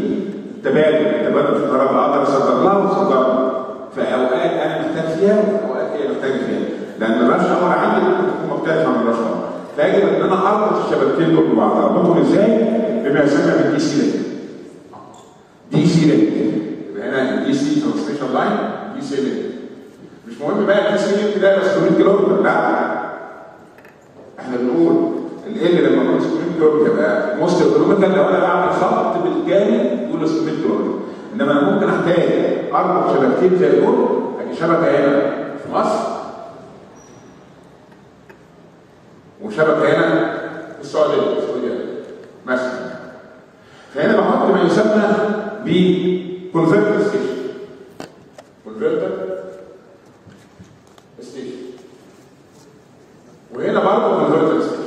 تبادل تبادل في الكهرباء اقدر اصدر لها واصدر في اوقات انا محتاج فيها وفي اوقات هي محتاجه فيها لان الرش اور عندي ممكن تكون مختلفه عن الرش اور فيجب ان انا اربط الشبكتين دول ببعض اربطهم ازاي؟ بما يسمى بالدي سي لينك دي سي لينك يبقى هنا دي سي ترانسميشن لاين دي سي لينك مش مهم بقى الدي سي لينك ده 600 كيلو متر لا احنا بنقول ال ال لما يكون 600 كيلو متر يبقى موست كيلومتر لو انا بعمل خط بالكامل يقول 600 كيلو متر انما انا ممكن احتاج اربط شبكتين زي دول ادي شبكه هنا في مصر وشبكه هنا في السعوديه السعوديه مثلا فهنا بحط ما يسمى ب كونفرتر ستيشن كونفرتر ستيشن وهنا برضه كونفرتر ستيشن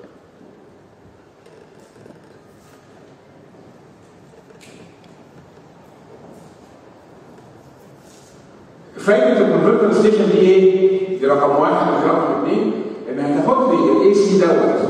فايده الكونفرتر ستيشن دي ايه؟ دي رقم واحد ودي رقم اثنين انها تاخد لي الاي سي دوت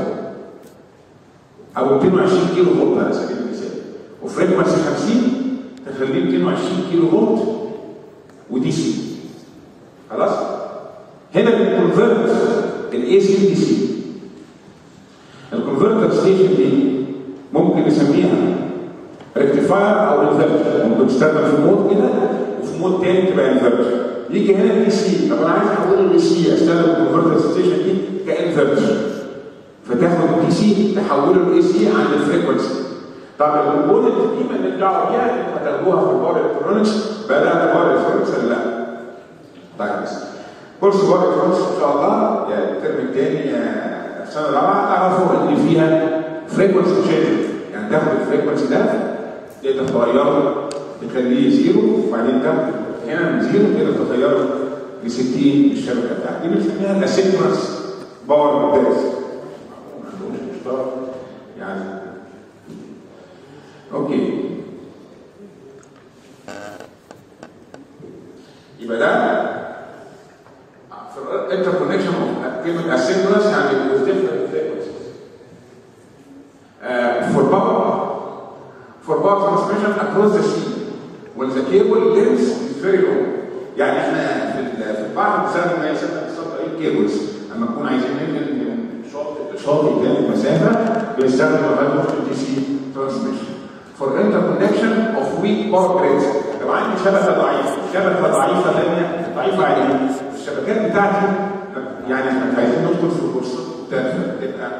او 220 كيلو فولت على سبيل المثال وفريكونسي 50 تخليه 220 كيلو فولت ودي سي خلاص؟ هنا بنكونفرت الاي سي دي سي الكونفرتر ستيشن دي ممكن نسميها ريكتيفاير او انفرتر ممكن تستخدم في مود كده وفي مود تاني تبقى انفرتر يجي هنا دي سي طب انا عايز احوله لدي سي استخدم الكونفرتر ستيشن دي كانفرتر فتاخد الدي سي تحوله لاي سي عند الفريكونسي طب الكومبوننت دي ما نرجع بيها انتوا هتاخدوها في الباور الكترونكس بدات باور الكترونكس ولا لا؟ طيب بس كورس باور الكترونكس ان شاء الله يعني الترم الثاني السنه الرابعه تعرفوا ان فيها فريكونسي تشينج يعني تاخد الفريكونسي ده تقدر تغيره تخليه زيرو وبعدين تاخد هنا من زيرو تقدر تغيره ل 60 الشبكه بتاعتك دي بنسميها الاسينكرونس باور بيرس ما عندهمش مشترك يعني اوكي يبقى ده في الانتر كونكشن كلمه اسينكرونس يعني with different frequencies uh, for power for power transmission across the sea when the cable length is very long يعني احنا في في البعض بنستخدم ما يسمى بالظبط كيبلز لما نكون عايزين ننقل من شاطئ لشاطئ تاني مسافه بنستخدم لغايه دي سي ترانسميشن for interconnection of weak power grids لو عندي شبكه ضعيفه شبكه ضعيفه ثانيه ضعيفه عليه الشبكات بتاعتي يعني احنا عايزين ندخل في كورسات تبقى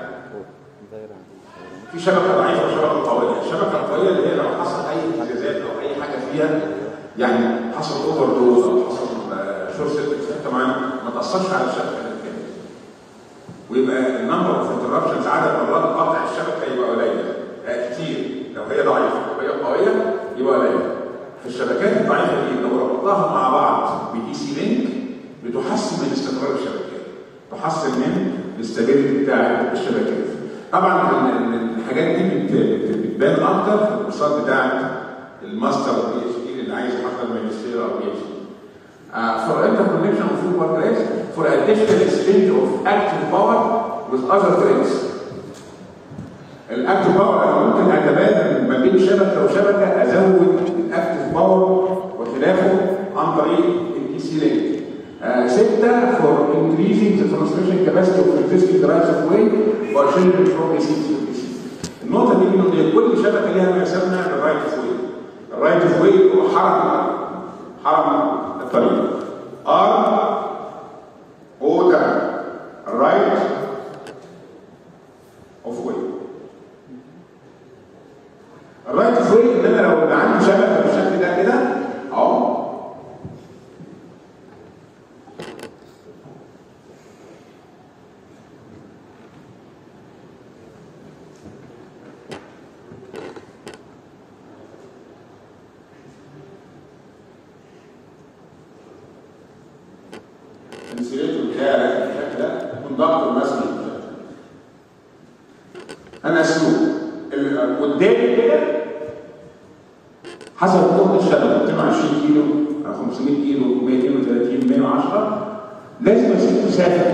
في شبكه ضعيفه وشبكه قويه الشبكه القويه اللي هي لو حصل اي اهتزازات او اي حاجه فيها يعني حصل اوفر دوز او حصل شورت سيركت في حته معينه ما تاثرش على الشبكه بالكامل ويبقى النمبر اوف انتربشنز عدد مرات قطع الشبكه يبقى قليل كتير لو هي ضعيفه لو هي قويه يبقى قليل فالشبكات الضعيفه دي لو ربطناها مع بعض بدي سي لينك بتحسن من استقرار الشبكات تحسن من الاستابيليتي بتاع الشبكات طبعا الحاجات دي بتبان اكتر في الكورسات بتاعت الماستر والبي اتش دي اللي عايز يحضر ماجستير او بي اتش دي for interconnection of two power grids for additional exchange of active power with other grids الاكتف باور انا ممكن اتبادل ما بين شبكه وشبكه ازود الاكتف باور وخلافه عن طريق الدي سي لينك ستة for increasing the transmission capacity of existing rights of way or changing from AC to DC. النقطة دي إنه كل شبكة ليها ما يسمى الرايت اوف واي. الرايت اوف واي هو حرم حرم الطريق. ار او ده الرايت اوف واي. الرايت اوف واي ان انا لو يبقى عندي شبكة بالشكل ده كده اهو الانسيليتور بتاعي بالشكل ده يكون ضغط مثلا انا اسلوب قدامي كده حسب قوه الشبكه 220 كيلو 500 كيلو 230 110 لازم اسيب مسافه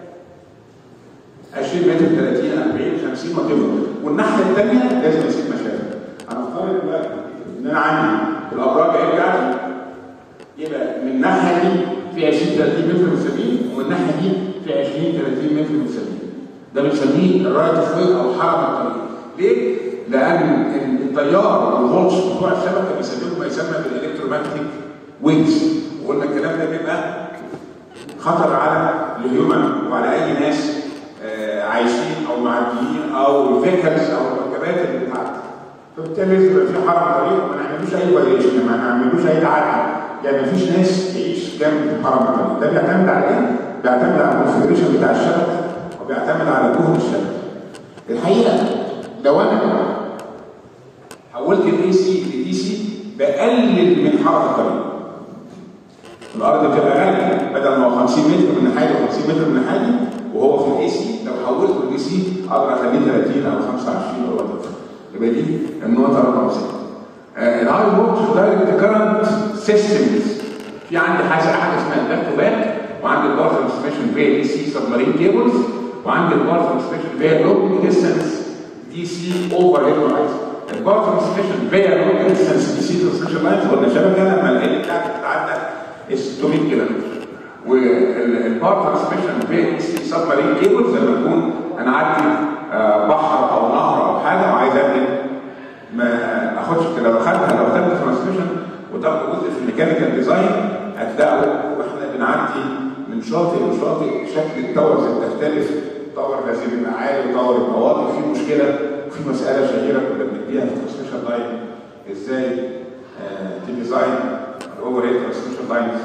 20 متر 30 40 50 وات والناحيه الثانيه لازم اسيب مسافه هنفترض دلوقتي ان انا عندي الابراج اهي بتاعتي يبقى من الناحيه دي في 20 30 متر مستقيم ومن الناحيه دي في 20 30 متر مستقيم ده بنسميه الرايت اوف واي او حرم الطريق ليه؟ لان التيار والفولتس بتوع الشبكه بيسببوا ما يسمى بالالكترومagnetic ويفز وقلنا الكلام ده بيبقى خطر على الهيومن وعلى اي ناس آه، عايشين او معديين او الفيكلز او المركبات اللي بتعدي فبالتالي لازم يبقى في حرم طريق وما نعملوش اي فايليشن ما نعملوش اي تعدي يعني مفيش ناس تعيش جنب حرم الطريق ده بيعتمد على ايه؟ بيعتمد على الكونفجريشن بتاع الشبكه وبيعتمد على جهد الشبكه الحقيقه لو انا حولت الاي سي لدي سي بقلل من حركه الطريق الارض بتبقى غاليه بدل ما هو 50 متر من ناحيه و50 متر من ناحيه وهو في الاي سي لو حولته للاي سي اقدر اخليه 30 او 25 او وات يبقى دي النقطه رقم 6 الهاي فولتج دايركت كارنت سيستمز في عندي حاجه حاجه اسمها باك تو باك وعندي البار ترانسميشن فيا دي سي سبمارين كيبلز وعندي البار ترانسميشن فيا لونج ديستانس دي سي اوفر هيد لاينز البار ترانسميشن فيا لونج ديستانس دي سي ترانسميشن لاينز قلنا شبكه لما الاقي بتاعتي بتتعدى 600 كيلو متر والبار ترانسميشن في سب مارين كيبلز لما يكون انا عندي آه، بحر او نهر او حاجه وعايز انقل ما اخدش كده لو خدتها لو خدت ترانسميشن وتاخد جزء في الميكانيكال ديزاين هتلاقوا واحنا بنعدي من شاطئ لشاطئ شكل التاورز بتختلف تاور لازم يبقى عالي وتاور يبقى واطي في مشكله وفي مساله شهيره كنا بنديها في الترانسميشن لاين ازاي آه، تديزاين الاوفر هيد ترانسميشن لاينز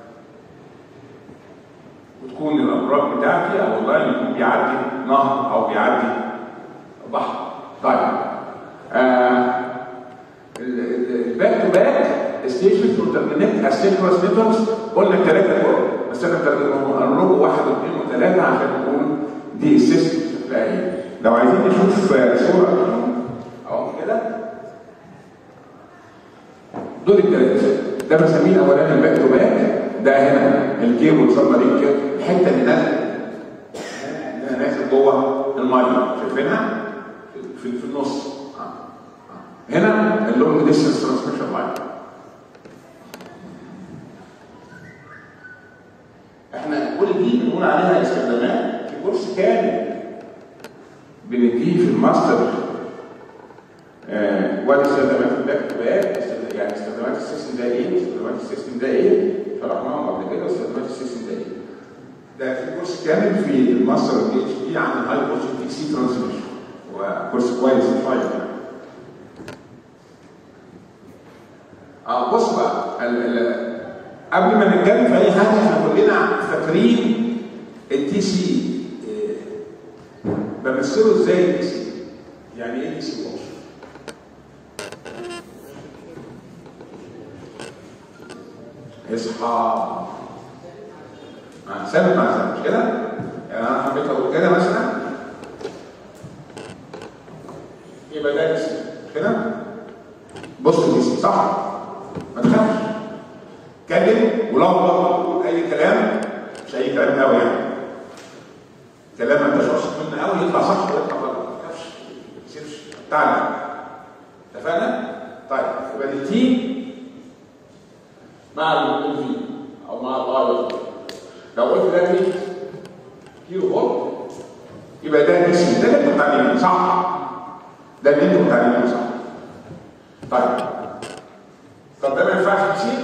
وتكون الابراج بتاعتي او اللاين يكون بيعدي نهر او بيعدي بحر طيب آه الباك تو باك ستيشن وترمينيت اسينكرونس نتوركس قلنا الثلاثه دول بس انا هنقول لكم واحد واثنين وثلاثه عشان نكون دي السيستم شكلها ايه لو عايزين نشوف آه، صوره اهو كده دول الثلاثه ده بسميه الاولاني الباك تو باك ده هنا الكيبل سبمارين كده الحته اللي نازله اللي نازل جوه الميه شايفينها في, في النص آه. آه. هنا اللونج ديستنس ترانسميشن لاين احنا كل دي بنقول عليها استخدامات في كورس كامل بنديه في الماستر آه وادي استخدامات الباك تو باك استخد- يعني استخدامات السيستم ده ايه واستخدامات السيستم ده ايه شرحناهم قبل كده واستخدامات السيستم ده ايه ده في كورس كامل في الماستر بي اتش دي عن الهاي فولتج دي سي ترانسميشن وكورس كويس فايف يعني اه بص بقى ال ال قبل ما نتكلم في اي حاجه احنا كلنا فاكرين الدي سي بمثله ازاي الدي سي يعني ايه دي سي واتش اصحى مع ثابت مع ثابت مش كده؟ يعني انا حبيت اقول كده مثلا يبقى ده دي سي مش كده؟ بص دي سي صح؟ ما تخافش اتكلم ولخبط وقول اي كلام مش اي كلام قوي يعني كلام ما انتش واثق منه قوي يطلع صح ويطلع غلط ما تخافش ما تسيبش تعلم اتفقنا؟ طيب يبقى دي تي مع الفي او مع الاي لو قلت ده 100 كيلو فولت يبقى ده دي سي ده اللي انتوا بتعملوه صح ده اللي انتوا بتعملوه صح طيب طب ده ما ينفعش دي سي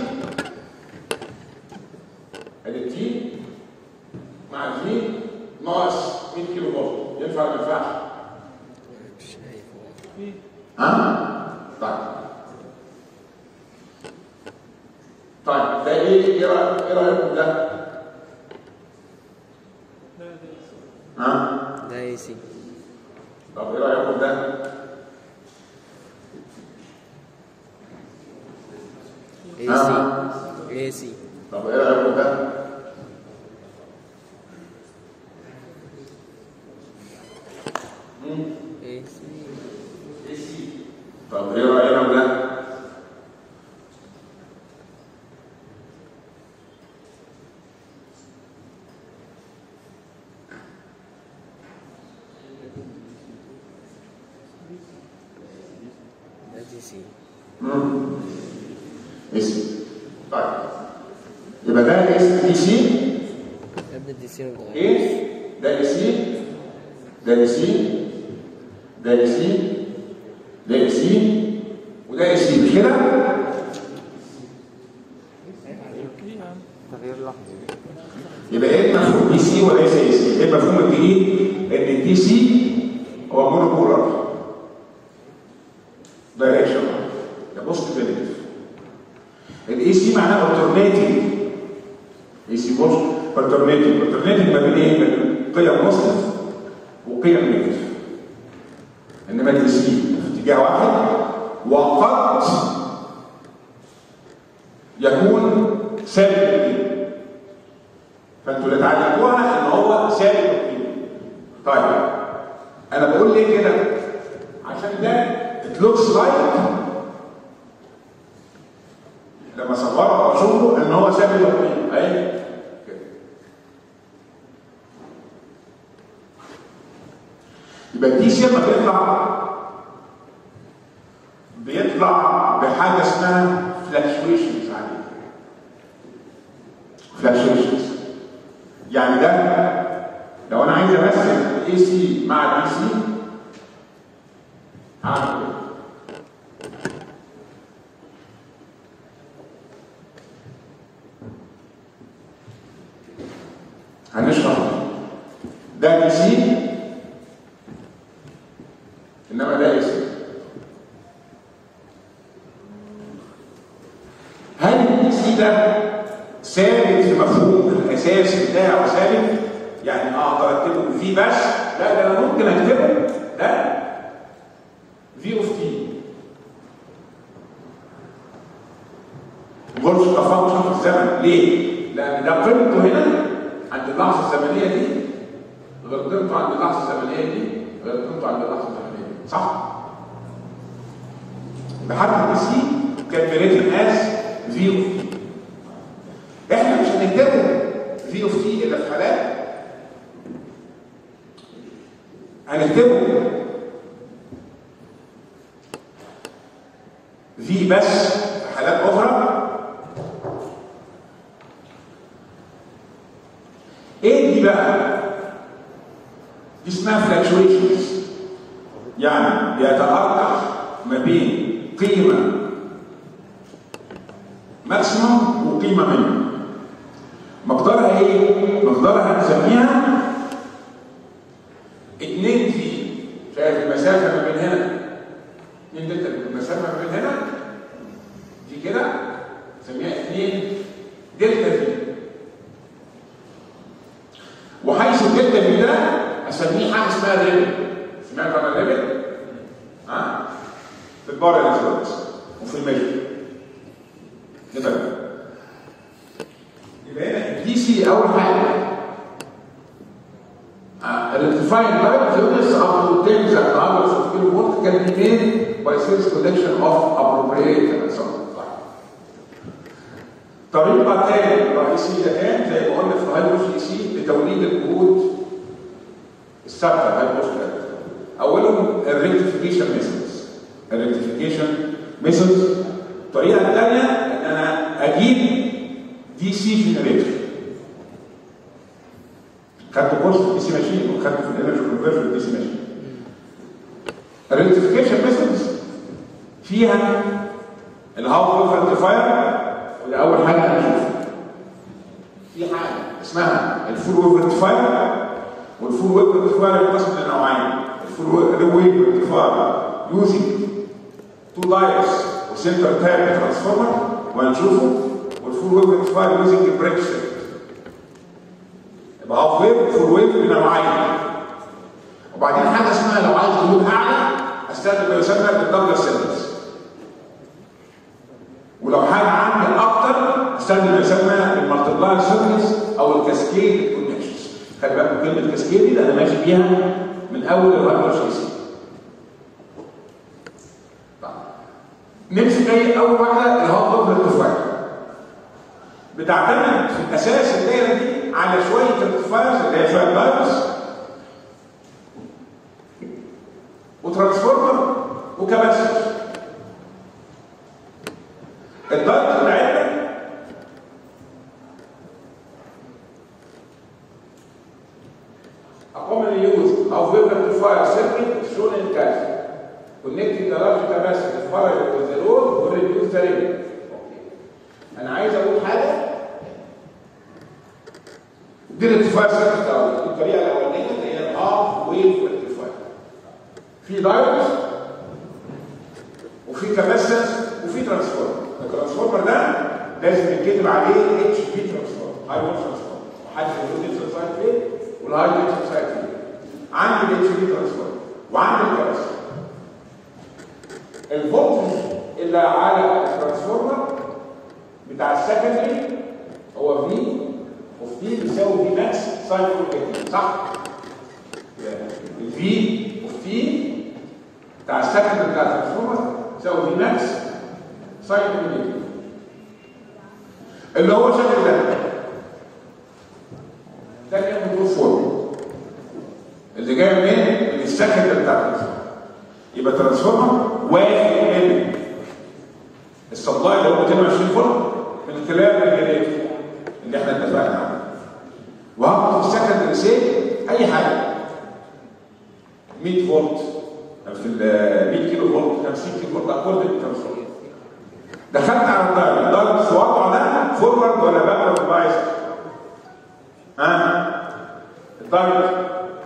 ادي تي مع الفي ناقص 100 كيلو فولت ينفع ولا ما ينفعش؟ ها؟ طيب طيب ده ايه ايه رأي- إيه رايكم ده؟ ها؟ ده اي سي طب ايه رايكم ده؟ اي سي اي سي طب ايه رايكم ده؟ اي سي طب ايه راينا ده؟ ده دي سي اي سي طيب يبقى ده اس دي سي يا ابني الدي سي متغير ايه ده اي سي ده اي سي ده اي سي ده اي سي وده اي سي مش كده تغيير لحظي يبقى ايه مفهوم دي سي وليس اي سي ايه المفهوم الجديد ان الدي سي هو مونوبولار دايركشن ده بوست نيجاتيف الاي سي معناه الترناتيف اي سي بوست الترناتيف الترناتيف ما بين ايه ما بين قيم بوزيتيف وقيم نيجاتيف انما الدي سي في اتجاه واحد وقد يكون ثابت القيمه فانتوا اللي اتعلمتوها ان هو ثابت القيمه طيب انا بقول ليه كده عشان ده it looks like لما صوره او اشوفه ان هو ثابت القيمه اهي كده. يبقى الدي سي لما بيطلع بيطلع بحاجه اسمها فلاكشويشنز عليه فلاكشويشنز يعني ده لو انا عايز امثل الاي سي مع الدي سي هعمل ايه؟ هنشرح ده دي سي انما ده اي سي هل الدي سي ده ثابت في مفهوم الاساس بتاعه ثابت يعني اقدر اكتبه في بس لا ده انا ممكن اكتبه ده في اوف تي غرفه تفاوت في الزمن ليه؟ لان ده قيمته هنا عند اللحظه الزمنيه دي غير قيمته عند اللحظه الزمنيه دي غير قيمته عند اللحظه الزمنيه دي صح؟ بحرف البي سي كان ريتن اس في اوف تي احنا مش هنكتبه في اوف تي الا في حالات هنكتبه في بس في حالات اخرى ايه دي بقى دي اسمها فلاكشويشنز يعني بيتأرجح ما بين قيمة ماكسيموم وقيمة مينيموم مقدارها ايه؟ مقدارها هنسميها 2 في شايف المسافة ما بين هنا 2 دلتا المسافة ما بين هنا دي كده نسميها 2 دلتا في وحيث الدلتا في ده اسميه حاجة اسمها ريبل سمعت عن الريبل؟ ها؟ في البار الكترونكس وفي الميجر كده يبقى هنا الدي سي اول حاجه electrifying direct units up to tens and hours of kilovolt can be made by series collection of appropriate and so on. طريقة تانية رئيسية كان زي ما قلنا في الهايدروس اي سي لتوليد الجهود الثابتة الهايدروس أولهم الريكتيفيكيشن ميثودز الريكتيفيكيشن ميثودز الطريقة الثانية إن أنا أجيب دي سي جنريتور خدت كورس في الدي سي ماشين وخدت في الانرجي كونفرجن دي سي ماشين الريكتيفيكيشن ميثودز فيها الهاف ويف ريكتيفاير وده اول حاجه هنشوفها في حاجه اسمها الفول ويف ريكتيفاير والفول ويف ريكتيفاير ينقسم لنوعين الفول ويف ريكتيفاير يوزنج تو دايرز وسنتر تاب ترانسفورمر وهنشوفه والفول ويف ريكتيفاير يوزنج بريك شيفت يبقى هاف ويف فول ويف بنوعين وبعدين حاجه اسمها لو عايز جهود اعلى استخدم ما يسمى بالدبل سيلز ولو حاجه عندي اكتر استخدم ما يسمى المالتيبلاير سيركتس او الكاسكيد كونكشنز خلي بالك من كلمه كاسكيد دي انا ماشي بيها من اول الرقم الرئيسي نمسك اي اول واحده الهاف ويف ريكتيفاير بتعتمد في الاساس الدايره دي على شويه ريكتيفايرز اللي هي شويه دايرز وترانسفورمر وكباسيتور الدايت بتاعتنا A commonly used however amplifier circuit is shown in cash. Connecting the large capacitor parallel with the load will reduce the limit. انا عايز اقول حاجه دي الارتفاع سيركت الاول الطريقه الاولانيه اللي هي الهاف ويف ارتفاع في دايركت وفي كاباسيتنس وفي ترانسفورمر الترانسفورمر ده لازم يتكتب عليه اتش بي ترانسفورمر هاي فولت ترانسفورمر حد يقول لي سايد فين والهاي فولت سايد فين عندي الاتش بي ترانسفورمر وعندي الكاباسيتنس الفولتج اللي على الترانسفورمر بتاع السكندري هو في اوف تي بيساوي في ماكس ساين اوميجا صح؟ الفي اوف تي بتاع السكندري بتاع الترانسفورمر بيساوي في ماكس ساين اوميجا اللي هو شكل ده ده كان موتور فورم اللي جاي منين؟ من السكندري بتاع الترانسفورمر يبقى الترانسفورمر واقف من السبلاي اللي هو 220 فولت من خلال الجنريتور اللي احنا اتفقنا عليه وهاخد في السكندري سيل اي حاجه 100 فولت في ال 100 كيلو فولت 50 كيلو فولت اكورد الترانسفورمر دخلت على الدايركت الدايركت في وضعه ده فورورد ولا باكورد بايس؟ ها؟ الدايركت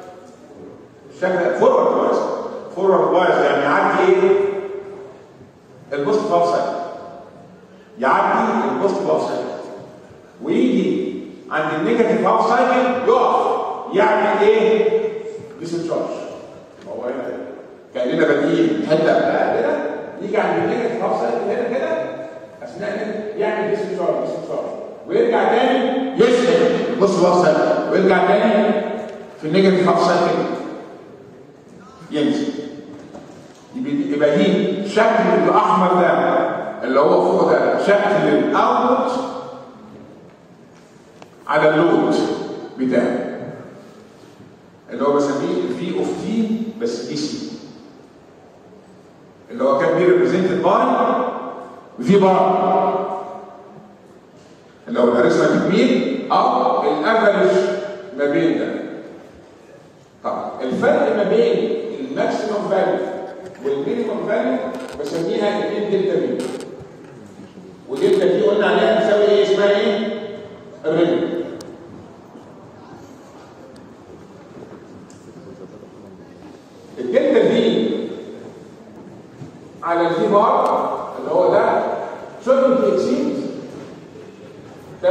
الشكل فورورد بايس فورورد بايس يعني يعدي ايه؟ البوست باور سايكل يعدي البوست باور سايكل ويجي عند النيجاتيف باور سايكل يقف يعمل ايه؟ ديسشارج هو هنا كاننا بادئين حته قبلها كده يجي عند النيجاتيف باور سايكل هنا كده اثناء يعمل ديسشارج ديسشارج ويرجع تاني يسحب البوست باور سايكل ويرجع تاني في النيجاتيف باور سايكل ينزل يبقى دي شكل الاحمر ده اللي هو فوق ده شكل الاوتبوت على اللود بتاعه اللي هو بسميه الفي اوف تي بس دي سي اللي هو كان بيريبريزنتد باي في بار اللي هو الاريثمة تكميل او الافرج ما بين ده طبعا الفرق ما بين الماكسيمم فاليو والمينيمم فاليو بسميها 2 دلتا في ودلتا في قلنا عليها بتساوي ايه اسمها ايه؟ الرينج الدلتا في على الفي بار اللي هو ده shouldn't exceed 3%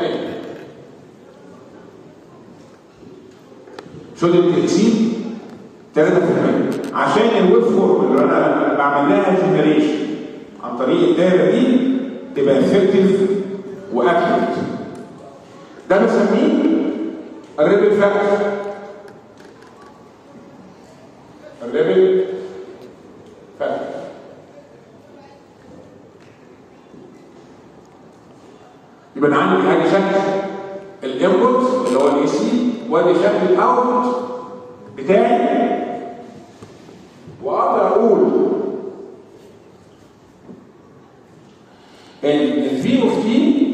shouldn't exceed 3% عشان الويب فورم اللي انا بعمل لها جنريشن عن طريق الدايره دي تبقى افكتيف واكيوريت ده بنسميه الريبل فاكتور الريبل فاكتور يبقى انا عندي حاجه شكل الانبوت اللي هو الاي سي وادي شكل الاوتبوت بتاعي واقدر اقول ان الفي اوف تي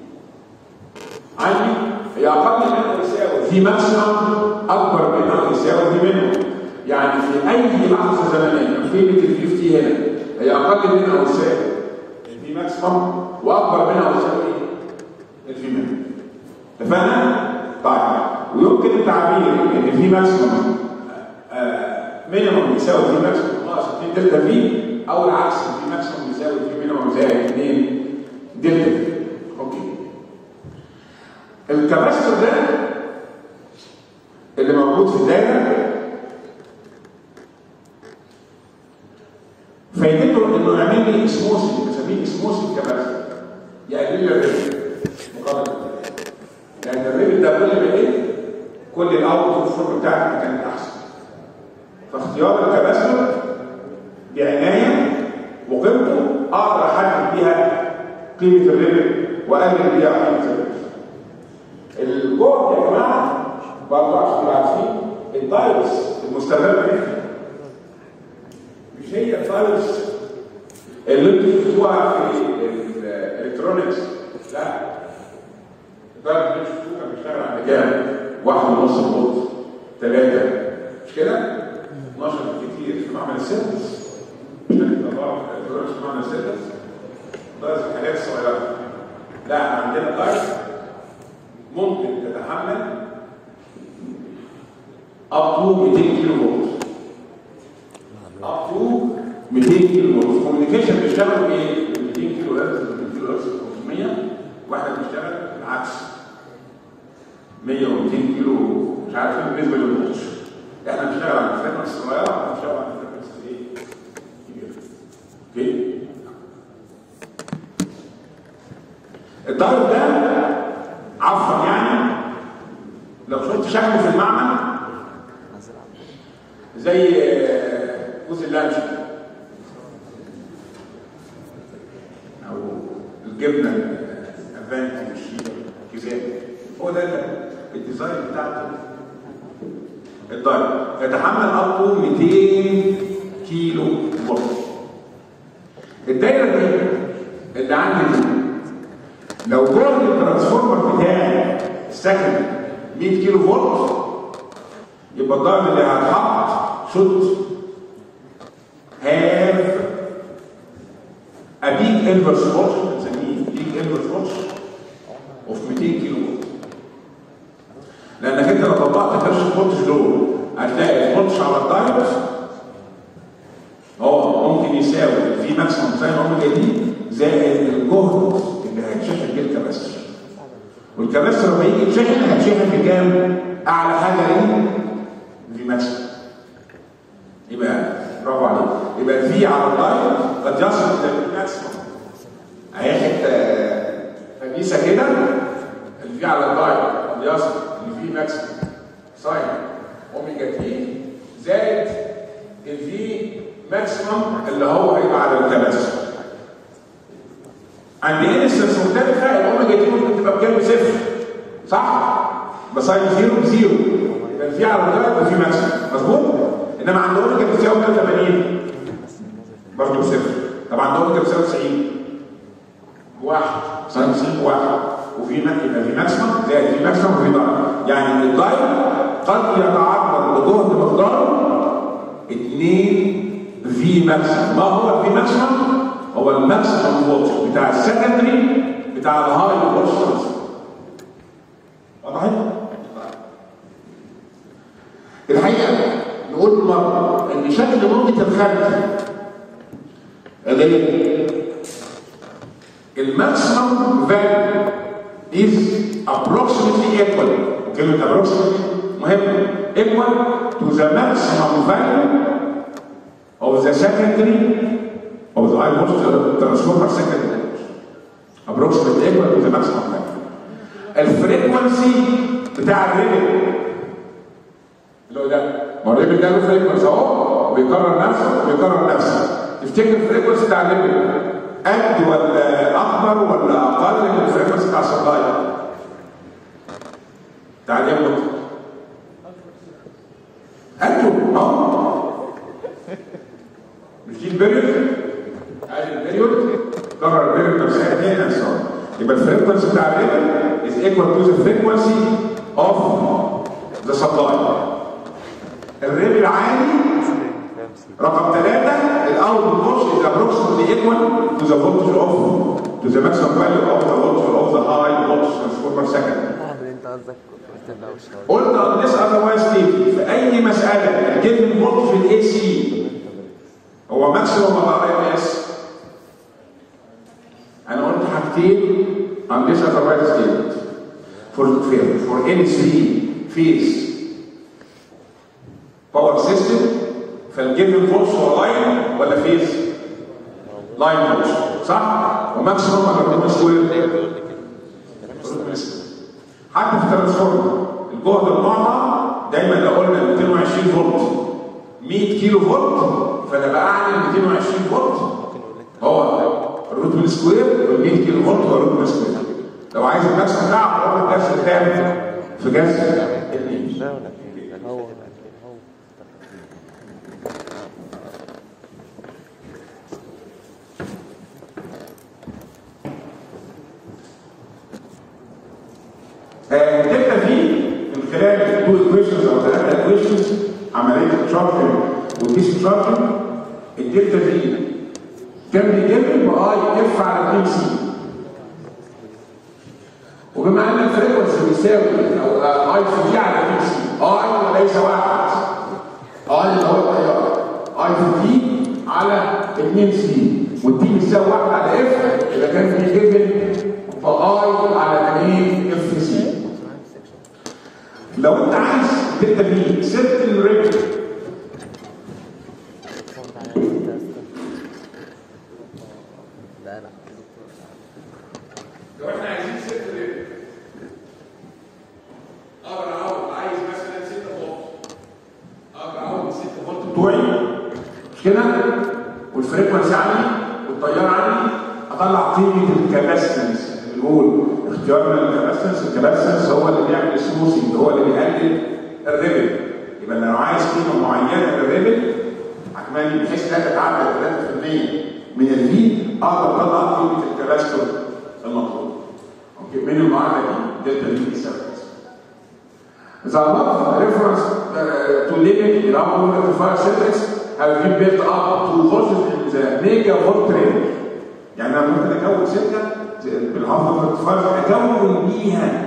عندي هي اقل من او يساوي في ماكسيمم اكبر من او يساوي في منه يعني في اي لحظه زمنيه قيمه الفي اوف تي هنا هي اقل من او يساوي الفي ماكسيمم واكبر من او يساوي الفي منه اتفقنا؟ طيب ويمكن التعبير ان في ماكسيمم مينيمم يساوي في ماكسيمم ناقص 2 دلتا في او العكس في ماكسيمم يساوي في مينيمم زائد 2 دلتا في اوكي الكباستور ده اللي موجود في الدايره فايدته انه يعمل لي اسموسي بسميه اسموسي كباستور يقلل لي الريبل مقارنه لان الريبل ده كل ما ايه كل الاوت فورم بتاعتي كانت احسن فاختيار الكباستور بعنايه وقيمته اقدر احدد بيها قيمه الريبل واقلل بيها قيمه الريبل الجهد يا جماعه برضه عشان تبقوا عارفين الدايلس المستمره دي مش هي الدايلس اللي انتوا شفتوها في معمل السيرفس شركه الله الكترونكس معمل السيرفس دايرز الحاجات الصغيره لا احنا عندنا دايرز ممكن تتحمل up to 200 كيلو فولت up to 200 كيلو فولت الكوميونيكيشن بيشتغل بايه؟ 200 كيلو هرتز 200 كيلو هرتز 500 واحنا بنشتغل بالعكس 100 و200 كيلو مش عارف ايه بالنسبه للفولت احنا بنشتغل على الفريكونس الصغيره بنشتغل على الفريكونس ايه؟ كبيره اوكي؟ الدايت ده عفوا يعني لو شفت شكله في المعمل زي جوز اللانش او الجبنه الافانتي والشيبه كذاب هو ده الديزاين بتاعته الدايت يتحمل اب تو 200 كيلو فولت الدايره دي اللي عندي دي لو جهد الترانسفورمر بتاعي السكند 100 كيلو فولت يبقى الضغط اللي هيتحط should have a big inverse voltage بنسميه big inverse voltage of 200 كيلو فولت لانك انت لو طبقت نفس الفولتج دول هتلاقي الفولتج على الدايت هو ممكن يساوي في ماكسيموم ساين اوميجا دي زائد الجهد اللي هيتشحن بيه الكباستر والكباستر لما يجي يتشحن هيتشحن بكام؟ اعلى حاجه ايه؟ في ماكسيموم يبقى برافو عليك يبقى الفي على الدايت قد يصل الى الماكسيموم اهي حته خبيثه كده الفي على الدايت قد يصل الفي ماكسيموم ساين اوميجا تي زائد الفي ماكسيموم اللي هو هيبقى على الكباستر عند انستنس مختلفه الاوميجا تي ممكن تبقى بكام بصفر صح؟ بساين زيرو بزيرو يبقى الفي على الدايت وفي ماكسيموم مظبوط؟ انما عند اوميجا بتساوي 180 برضه صفر طب عند اوميجا بتساوي 90 واحد ساين 90 بواحد وفي يبقى في ماكسيموم زائد في ماكسيموم وفي دايت يعني الدايت قد يتعرض لجهد مقدار 2 في ماكسيموم ما هو الفي ماكسيموم؟ هو الماكسيموم فولت بتاع السكندري بتاع الهاي فولت واضح؟ الحقيقه نقول مرة ان شكل موجة الخارج غير الماكسيمم فاليو is approximately equal كلمة approximately مهمة equal to the maximum value of the secondary of the high voltage transformer secondary approximately equal to the maximum value الفريكونسي بتاع الريبل اللي هو ده ما هو الريبل ده له فريكونسي اهو بيكرر نفسه وبيكرر نفسه تفتكر الفريكونسي بتاع الريبل قد ولا اكبر ولا اقل من الفريكونسي بتاع السبلاي بتاع الانبوت قده اه مش دي البيريود ادي البيريود كرر البيريود نفسها تاني and so on. يبقى الفريكونسي بتاع الريبل is equal to the frequency of the supply الريب العالي رقم ثلاثة الاوت بوش is approximately equal to the voltage of to the maximum value of the voltage of the high voltage transformer second اللي انت قصدك قلت لنا وش قلنا on this otherwise stated في اي مسألة الجيفن فولت في الاي سي هو ماكسيموم ولا ار ام اس انا قلت حاجتين on this otherwise stated for for any three phase باور سيستم فالجيفن فولت هو لاين ولا فيز؟ لاين فولت صح؟ وماكسيموم على الروت سكوير حتى في الترانسفورمر الجهد المعطى دايما لو قلنا 220 فولت 100 كيلو فولت فانا بعمل 220 فولت هو الروت مين سكوير وال 100 كيلو فولت هو الروت مين سكوير لو عايز الماكسيموم بتاعه هو الدرس الثالث في جهاز الاثنين لا ولا في هو هو تبدا فيه من خلال تو ايكويشنز او ثلاثه ايكويشنز عمليه التشارجنج والديسشارجنج الدلتا في كان بيجيب باي اف على 2 سي وبما ان الفريكونسي بيساوي او اي في دي على 2 سي اي وليس واحد اي اللي هو التيار اي في دي على 2 سي والدي بيساوي واحد على اف يبقى كان بيجيب باي على 2 اف سي لو انت عايز دلتا في سيرتن ريجل لا لا لو احنا عايزين 6 لتر اقدر اعوض عايز مثلا 6 فولت اقدر اعوض 6 فولت بتوعي مش كده والفريكونسي عندي والتيار عندي اطلع قيمه الكاباسيتنس بنقول اختيارنا للكاباسيتنس الكاباسيتنس هو اللي بيعمل سموثنج هو اللي بيقلل الريبل يبقى لو عايز قيمه معينه للريبل عجباني بحيث لا تتعدى 3% من الفي اقدر اطلع قيمه الكاباسيتور المطلوب اوكي من المعادله دي دلتا في بيساوي The above reference uh, to limit in our rectifier circuits have been built up to voltage in the megavolt range. يعني انا ممكن اكون سلكه بالحافظ الركتفاير اكون بيها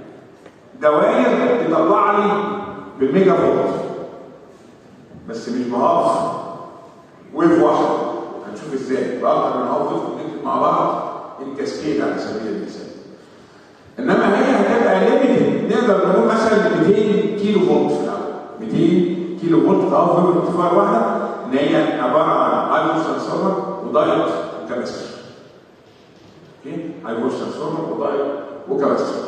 دوائر تطلع لي بالميجا فولت بس مش بهاف ويف واحد هنشوف ازاي باكتر من هاف ويف كونكتد مع بعض الكاسكيد على سبيل المثال انما هي هتبقى ليميتد نقدر نقول مثلا 200 كيلو فولت في الاول 200 كيلو فولت في هاف ويف ارتفاع واحده ان هي عباره عن هاي ترانسفورمر ودايت وكاباسيتور اوكي هاي ترانسفورمر ودايت وكاباسيتور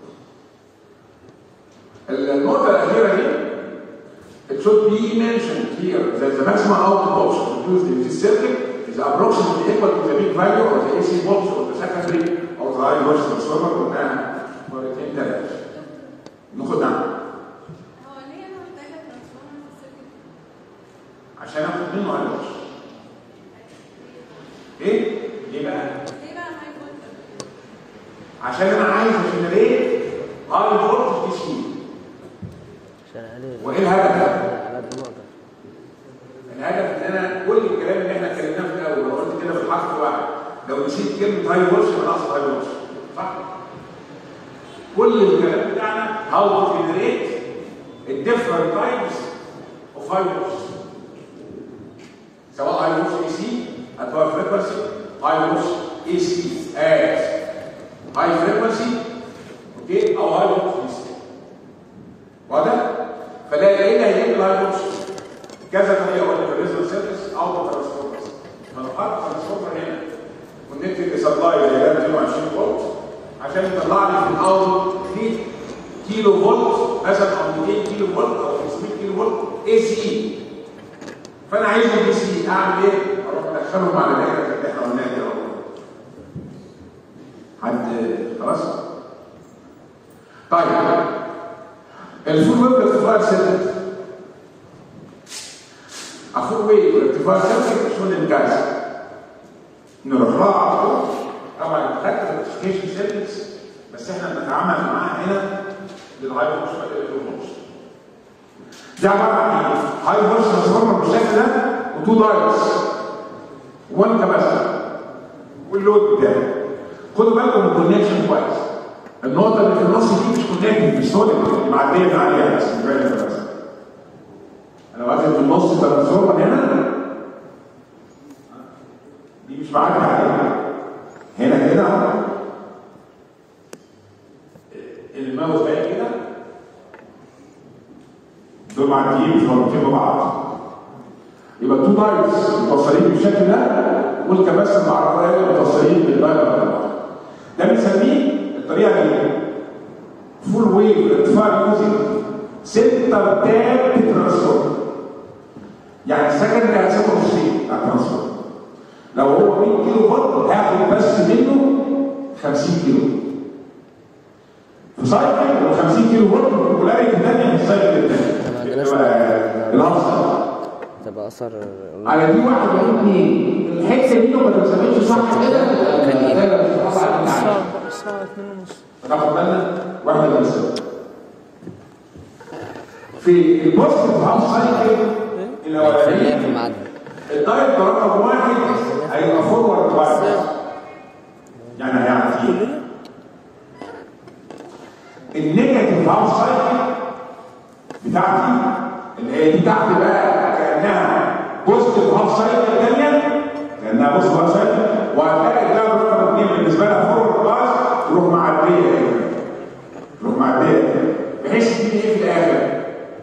النقطه الاخيره دي It should be mentioned here that the maximum output voltage produced in this circuit is approximately equal to the peak value of the AC voltage of the secondary or the high voltage transformer قلناها مرتين ثلاثة. ناخد نعم هو ليه انا محتاجه ترانسفورمر في السيركت عشان اخد منه هاي voltage. ايه؟ ليه بقى؟ ليه بقى هاي فولت عشان انا عايز اجنريت هاي فولتج دي سي. عشان عليه وايه الهدف ده؟ على قد ما اقدر الهدف ان انا كل الكلام اللي احنا اتكلمناه في الاول لو قلت كده في الحرف واحد لو نسيت كلمه هاي فولتج يبقى اقصد هاي فولتج صح؟ كل الكلام بتاعنا هاو تو جنريت الديفرنت تايبس اوف هاي فولتج سواء هاي فولتج اي سي at low frequency هاي فولتج اي سي at high frequency اوكي او هاي فولتج اي سي واضح؟ فلا ايه اللي هيجيب الهاي فولتج كذا طريقه ولا في الريزون سيرفيس او ترانسفورمرز فلو حط ترانسفورمر هنا ونكتب سبلاي زي ده 220 فولت عشان يطلع لي في الاوت 3 كيلو فولت مثلا او 200 كيلو فولت او 500 كيلو فولت اي سي فانا عايز دي سي اعمل ايه؟ اروح ادخلهم على الدايره اللي احنا قلناها دي اهو حد خلاص؟ طيب الفول ويب ارتفاع سيركت اخد ويب ارتفاع سيركت شغل الجاز نروح لها على طول طبعا خدت الريتيفيكيشن سيركتس بس احنا بنتعامل معاها هنا للهاي فولتج واللو فولتج دي عباره عن ايه؟ هاي فولتج ترانسفورمر بالشكل ده وتو دايتس وان كاباسيتور واللود بتاعي خدوا بالكم من الكونكشن كويس النقطه اللي في النص دي مش كونكتد مش سوليد اللي معديه من عليها بس مش باين بس انا واخد في النص ترانسفورمر هنا دي مش معدي عليها هنا كده اهو الماوس باين كده دول معديين مش مربوطين ببعض يبقى تو دايتس متوصلين بالشكل ده والكباسه المعرضيه متوصلين بالدايره بتاعتهم ده بنسميه الطريقه دي فول ويف ارتفاع يوزنج سنتر تاب ترانسفورم يعني السكند هتسيبه نصين بتاع الترانسفورم لو هو 100 كيلو فولت هاخد بس منه 50 كيلو في سايكل و 50 كيلو فولت بولاريتي ثانيه في السايكل الثاني الهرسه تبقى اثر على دي واحد وعين اثنين الحته دي لو ما اترسمتش صح كده كان إيه؟ الدايرة مش هتحصل على الناحية. الساعة الساعة 2 ونص ناخد بالنا واحده بس في البوست هاوس سايكل خليها في الاولانيه الميعاد الدايت رقم واحد هيبقى فورورد بايس يعني هيعمل ايه؟ النيجاتيف هاوس سايكل بتاعتي اللي هي دي تحت بقى كانها بوزيتيف هاوس سايكل ثانيه كانها بوزيتيف هاوس سايكل وهتلاقي ده رقم اثنين بالنسبه لها فورورد بايس تروح معديه كده تروح معديه كده بحيث تديني ايه في الاخر؟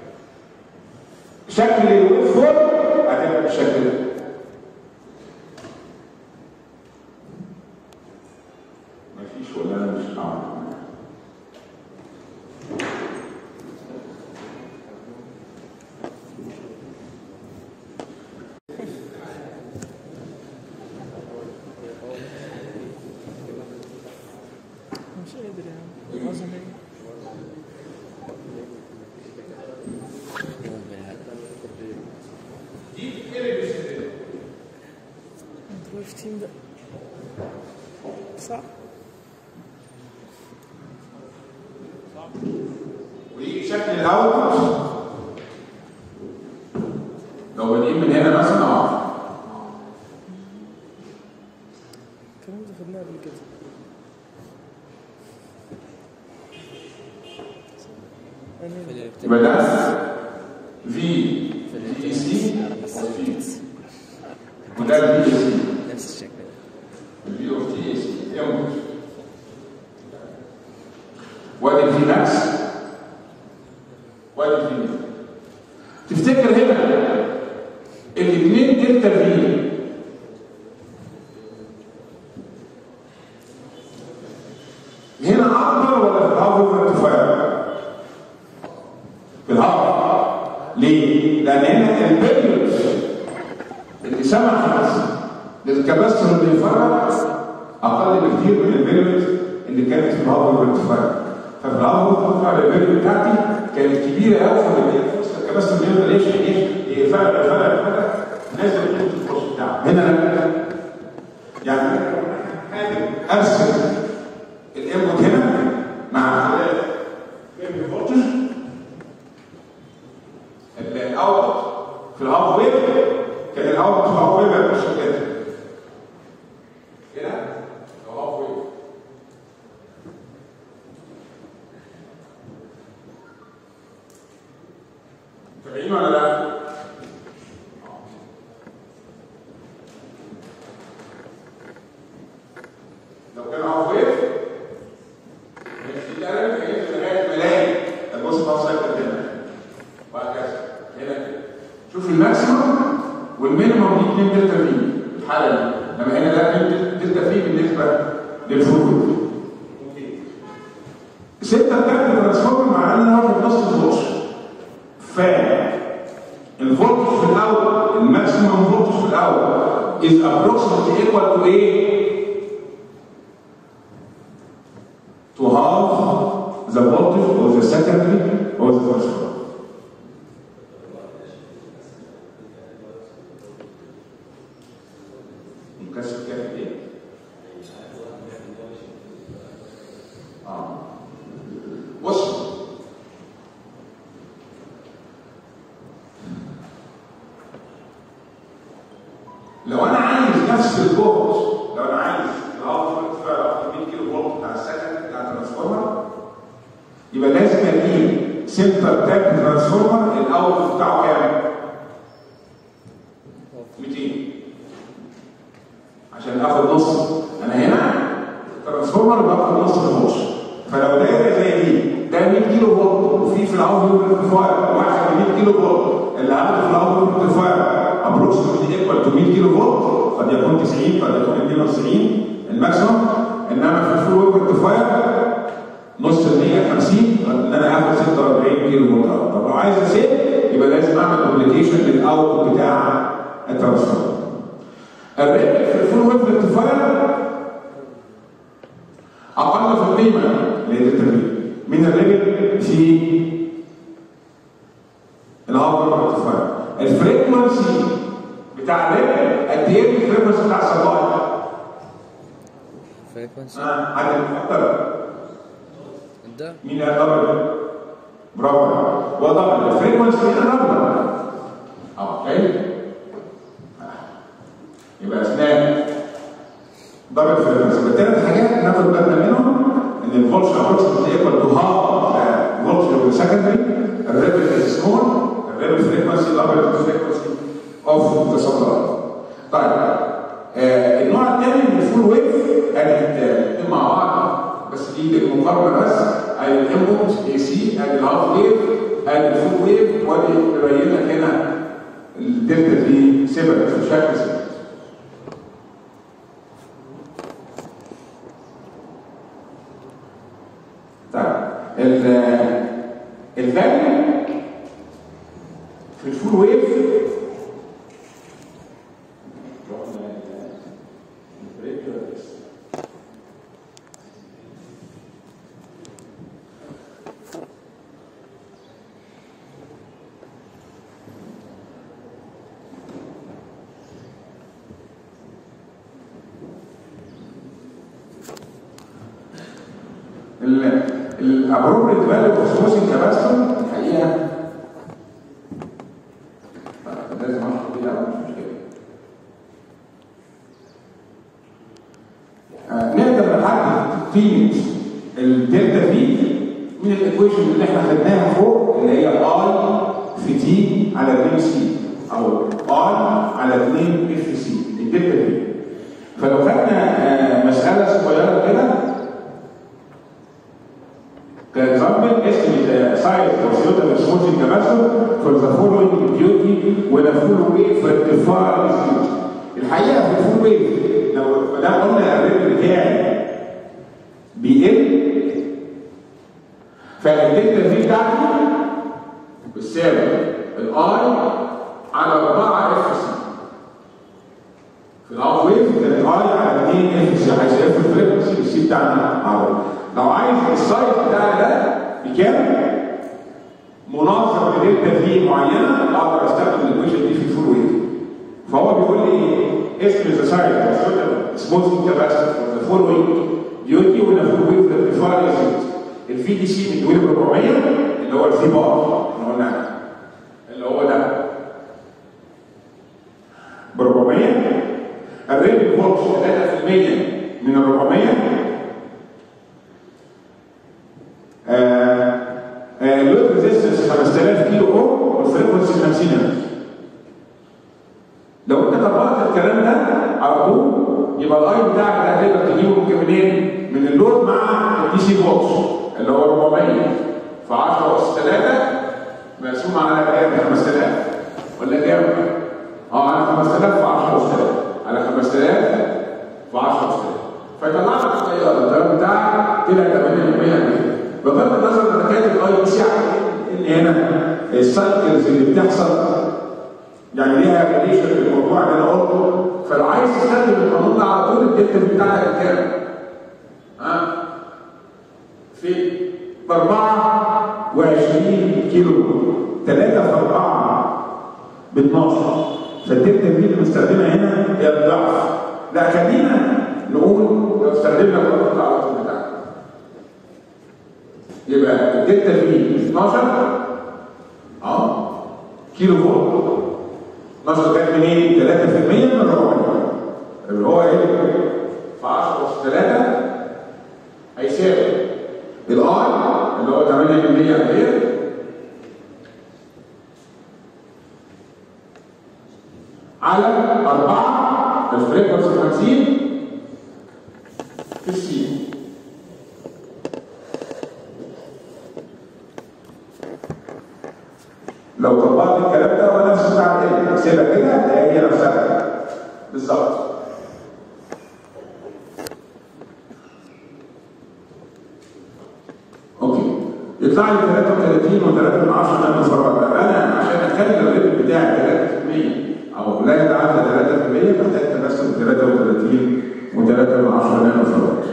شكل الويب فورم هتبقى بالشكل ده مفيش ولا انا مش عارف مش قادر يا عم معظم ايه انت واقف تيم ده صح ويجي شكل الاول لو بادئين من هنا مثلا اه الكلام ده خدناه قبل كده أنا يبقى ده في في سي وفي وده الفي سي نفس الشكل ده الفي اوف تي سي يموت وادي الفي ماكس وادي الفي ماكس تفتكر هنا الاثنين دلتا في هنا اكبر ولا في الهاف اوفر ارتفاع؟ في الهاف ليه؟ لان هنا البيريود اللي سمح للكباستر اللي يفرق اقل بكتير من البيريود اللي كانت في الهاف اوفر ارتفاع ففي الهاف اوفر ارتفاع البيريود بتاعتي كانت كبيره قوي فلما الكباستر بيفضل ايش ايه يفرق يفرق يفرق نازل قيمه الفرص بتاعه هنا لا يعني أنا ارسم الانبوت هنا مع خلاف بين فولتج الاوتبوت في الهاف ويف كان الاوتبوت في الهاف ويف هيبقى بالشكل ده كده لو هاف ويف متابعين ولا لا؟ لو كان هاف ويف ماشي ده هينزل لغايه ملايين البص بقى سايكل هنا وهكذا هنا كده شوف الماكسيمم والمينيمم دي 2 دلتا في في الحاله دي لما هنا ده 2 دلتا في بالنسبه للفلويد ستة بتاعت ترانسفورمر معناه ان انا واخد نص الفولت ف الفولت في الاول الماكسيمم فولت في الاول is approximately equal to ايه؟ to half the voltage of the secondary or the transformer. مكثف كافي ايه؟ اه بص لو انا عايز نفس الجهد لو انا عايز الاوتبوت ارتفاع 100 كيلو فولت بتاع السكند بتاع الترانسفورمر يبقى لازم اجيب سنتر تاب ترانسفورمر الاوتبوت بتاعه كام؟ 200 عشان اخد نص انا هنا الترانسفورمر باخد نص الفولت فلو دايره زي دي ده 100 كيلو فولت وفي في الاوتبوت ارتفاع واحد 100 كيلو فولت اللي عنده في الاوتبوت ارتفاع approximately equal to 100 كيلو فولت قد يكون 90 قد يكون 92 الماكسيموم انما في الفول ويب ارتفاع نص ال 150 ان انا هاخد 46 كيلو فولت طب لو عايز اسيب يبقى لازم اعمل ابلكيشن للاوتبوت بتاع الترانسفورمر الريت في الفول ويب ارتفاع اقل في القيمه للتربيه من الريت في الهاف ارتفاع الفريكونسي بتاع الريت قد ايه الفريكونسي بتاع الصباح فريكونسي اه حد يفكر ده مين قال دبل برافو هو دبل الفريكونسي هنا دبل اه اوكي دبل فريكونسي يبقى ثلاث حاجات ناخد بالنا منهم ان الفولت ابروكسيمتلي ايكوال تو هاف فولت اوف سكندري الريبل از سمول الريبل فريكونسي دبل فريكونسي اوف ذا سبلاي طيب آه النوع الثاني من الفول ويف كانت الاثنين مع بعض بس دي للمقارنه بس ادي الانبوت اي سي ادي الهاف ويف ادي الفول ويف وادي مبين لك هنا الدلتا دي سيبرت في شكل سيبرت طيب ال الفاليو في الفول ويف الابروبريت فاليو اوف سموثينج كاباسيتور الحقيقه طيب، لازم اشرح كده أوي، مش مشكله آه، نقدر نحدد قيمه الدلتا في من الايكويشن اللي احنا خدناها فوق اللي هي اي في تي على 2 سي او اي على 2 اف سي الدلتا في فلو خدنا آه، مساله صغيره كده كإكزامبل estimate the size of total smoothing capacitor for the following duty when a full wave rectifier is used. الحقيقة في الفول ويف لو ما دام قلنا الريت بتاعي بيقل فالدلتا في بتاعتي بتساوي الاي على 4 اف سي في الهاف ويف كانت اي على 2 اف سي عايز اف الفريكونسي السي بتاعنا معروف لو عايز السايز بتاعي ده بكام مناظر لدلتا في معينه اقدر استخدم الايكويشن دي في الفول ويف فهو بيقول لي اسم ذا سايز اوف سموثينج كاباسيتي فور ذا فولوينج ديوتي ولا فول ويف ريكتيفاير الفي دي سي مديولي ب 400 اللي هو الفي بار احنا قلنا عليه. اللي هو ده ب 400 الريت فولت 3% من ال 400 اللود ريزيستنس 5000 كيلو اوم والفريكونسي 50000 لو انت طبقت الكلام ده على طول يبقى الاي بتاعك ده هتقدر تجيبه ممكن منين؟ من اللود مع الدي سي فولت اللي هو 400 في 10 اس 3 مقسوم على كام؟ 5000 ولا كام؟ اه على 5000 في 10 اس 3 على 5000 في 10 اس 3 فيطلع لك التيار التيار بتاعك طلع 8% بغض النظر انا كاتب اي بي سي ان هنا السايكلز اللي بتحصل يعني ليها ريليشن بالموضوع اللي انا قلته فلو عايز تستخدم القانون ده على طول الدلتا بتاعتك كام؟ ها؟ في ب 24 كيلو 3 في 4 ب 12 فالدلتا دي اللي بنستخدمها هنا هي الضعف لا خلينا نقول لو استخدمنا القانون ده على طول بتاعنا يبقى الدلتا في 12 اه كيلو فولت 12 جت منين؟ 3% من 400 اللي هو ايه؟ في 10 اس 3 هيساوي الاي اللي هو 8% امبير على 4 الفريكونسي 50 في السي لو طبقت الكلام ده هو نفس بتاع الايه؟ سيبها كده هتلاقي هي نفسها بالظبط اوكي يطلع لي 33 و3 من 10 نانو فراد انا عشان اخلي الريتم بتاعي 3% او لا يتعدى 3% محتاج ترسم 33 و3 من 10 نانو فراد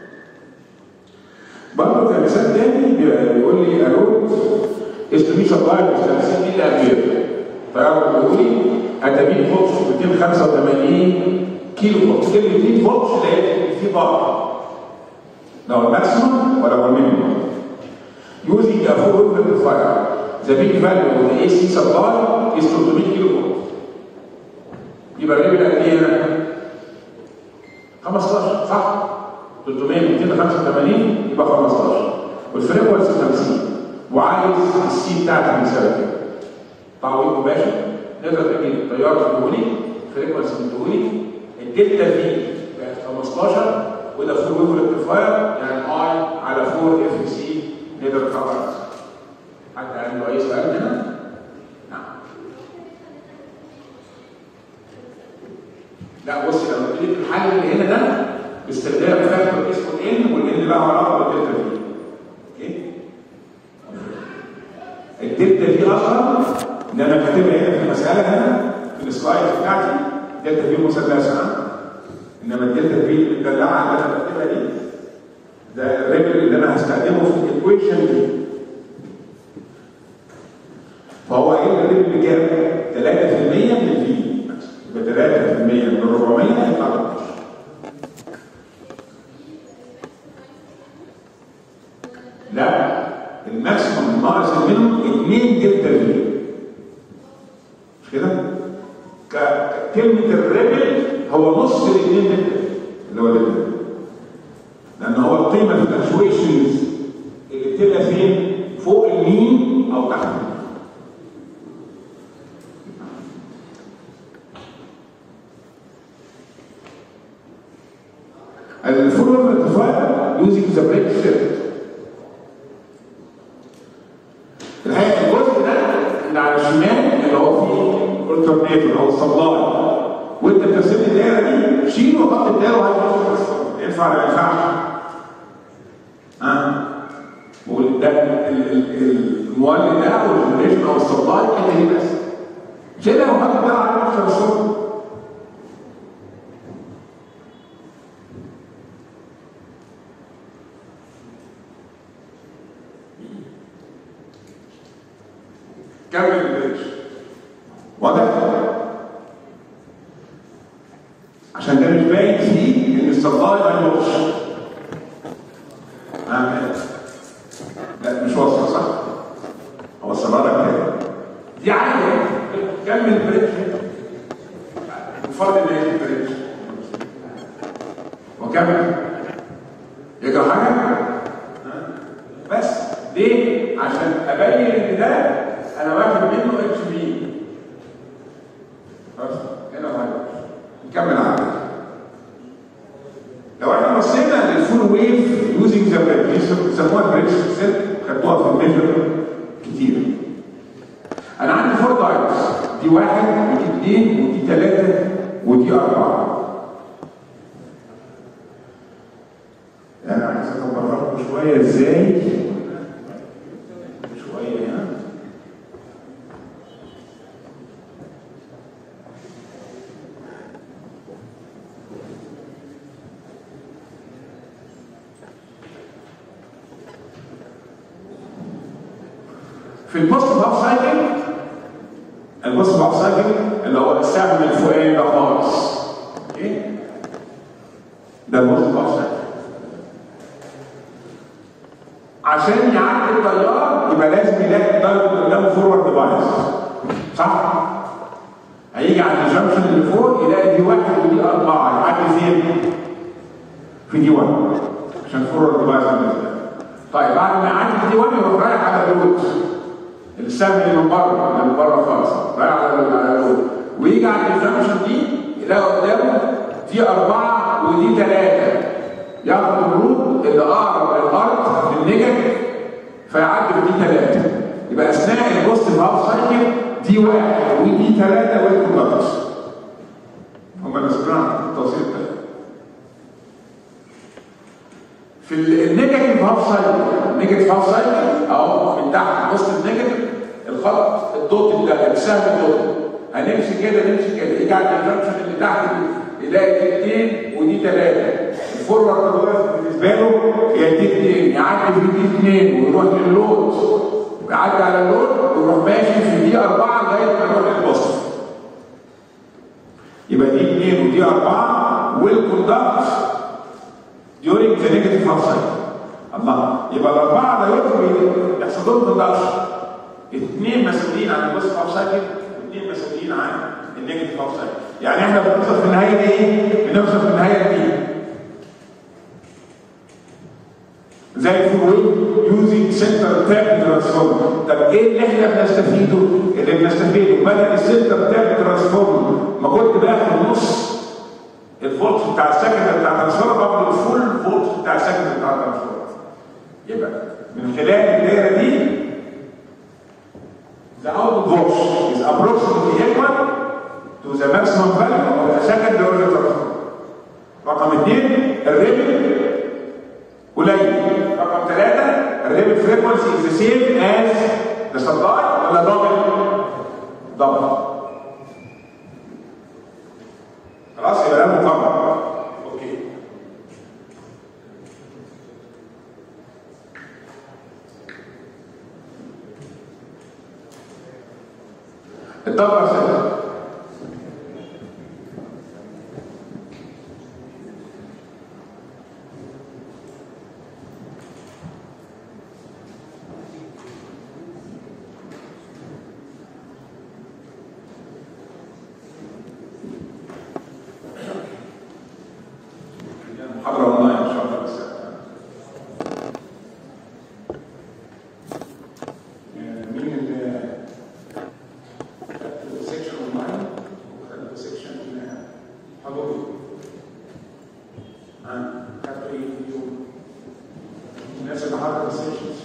برضه كمثال تاني بيقول لي الوت اسمه سبلاي ب 30 ملي امبير فهو بيقول لي اتابين فولت 285 كيلو فولت كلمه 2 فولت لان في بار لو الماكسيمم ولا هو المينيمم using a full wave rectifier the big value of the AC supply is 300 كيلو فولت يبقى الريبل قد ايه هنا؟ 5% 15 صح 300 285 يبقى 15 والفريكونسي 50 وعايز السي بتاعتك يساوي كده تعويض مباشر نقدر نجيب التيار الدهوني فريكونسي الدهوني الدلتا في بقت 15 وده فور ويف ريكتيفاير يعني اي على 4 اف سي نقدر نطلع حد عنده اي سؤال هنا؟ نعم لا بص لو قلت لك الحل اللي هنا ده باستخدام فاكتور اسمه ان والان له علاقه بالدلتا في اوكي الدلتا في اصلا ان انا كاتبها هنا في المساله هنا في السلايد بتاعتي دلتا في مثلثه ها؟ انما الدلتا في المدلعه اللي انا بكتبها دي ده الريجل اللي انا هستخدمه في الايكويشن دي فهو ايه الريجل بكام؟ 3% من الفي يبقى 3% من 400 هيطلع 12 لا الماكسيموم ناقص منه 2 دلتا في مش كده؟ ك- كلمة الريبل هو نص الاثنين دلتا اللي هو دلتا لأن هو القيمة في الفلكشويشنز اللي بتبقى فين؟ فوق المين أو تحت المين. الفول rectifier using the brake circuit الحقيقه الجزء ده اللي على الشمال اللي هو فيه الترنيتور او السبلاي وانت بترسم لي الدايره دي شيله وحط الدايره وهيبقى ينفع ولا ما ينفعش؟ ها؟ بقول ده ال- ال- المولد ده او الجنريشن او السبلاي كده دي بس شيلها وحط الدايره على نفس الرسوم كمل البريدج واضح؟ عشان ده مش باين فيه ان السبلاي ما ينقص آه. لا مش واصله صح؟ اوصلها لك تاني دي عادي كمل البريدج بفرض ان هي دي البريدج وكمل يجرى حاجه؟ بس ليه؟ عشان ابين ان ده انا واخد منه اتش بي خلاص هنا حاجه نكمل عادي لو احنا بصينا للفول ويف يوزنج ذا بريدج بيسموها بريدج سيت خدوها في الميجر كتير انا عندي فور دايتس دي واحد ودي اثنين ودي ثلاثه ودي اربعه انا عايز اكبر لكم شويه ازاي شويه هنا في البوست هاف سايكل البوست هاف سايكل اللي هو السهم الفوقاني ده خالص اوكي ده البوست هاف سايكل عشان يعدي التيار يبقى لازم يلاقي التيار قدامه فورورد ديفايس صح؟ هيجي عند الجنكشن اللي فوق يلاقي دي واحد ودي اربعه يعدي فين؟ في دي 1 عشان فورورد ديفايس بالنسبه له. طيب بعد ما يعدي دي 1 يروح رايح على اللود السهم اللي من بره اللي من بره خالص رايح على على اللود ويجي عند الجنكشن دي يلاقي قدامه دي اربعه ودي ثلاثه ياخد الروت اللي اقرب للارض للنيجاتيف فيعدي بدي ثلاثه يبقى اثناء البوزيتيف هاف سايكل دي واحد ودي ثلاثه والكوندكتور هم الاسبران التوصيل ده في النيجاتيف هاف سايكل النيجاتيف هاف سايكل اهو من تحت نص النيجاتيف الخط الدوت ده السهم الدوت هنمشي كده نمشي كده يجي عند الجنكشن اللي تحت دي يلاقي دي اثنين ودي ثلاثه الفورورد دلوقتي بالنسبه له هي دي اثنين يعدي في دي اثنين ويروح للود ويعدي على اللود ويروح ماشي في دي اربعه لغايه ما يروح للبوست يبقى دي اثنين ودي اربعه والكوندكت during the negative half cycle الله يبقى الاربعه دلوقتي بيحصل لهم كوندكشن اثنين مسؤولين عن البوست هاف سايكل واثنين مسؤولين عن النيجاتيف هاف سايكل يعني احنا بنوصل في النهايه دي ايه؟ بنوصل في النهايه دي زي فلويد يوزنج سنتر تاب ترانسفورم طب ايه اللي احنا بنستفيده؟ اللي بنستفيده بدل السنتر تاب ترانسفورم ما كنت باخد نص الفولت بتاع السكند بتاع الترانسفورم باخد الفول فولت بتاع السكند بتاع الترانسفورم يبقى من خلال الدايره دي the output voltage is approximately equal to the maximum value of the second order transformer. رقم اثنين الريبل قليل. رقم ثلاثة الريبل frequency is the same as the supply ولا double؟ double. خلاص يبقى ده مقارنة. اوكي. الطبقة الثالثة محاضرة اونلاين ان شاء الله بس مين اللي سيكشن اونلاين وخدت سيكشن حضوري ها خدتوا ايه اليوم الناس اللي حضرت السيكشنز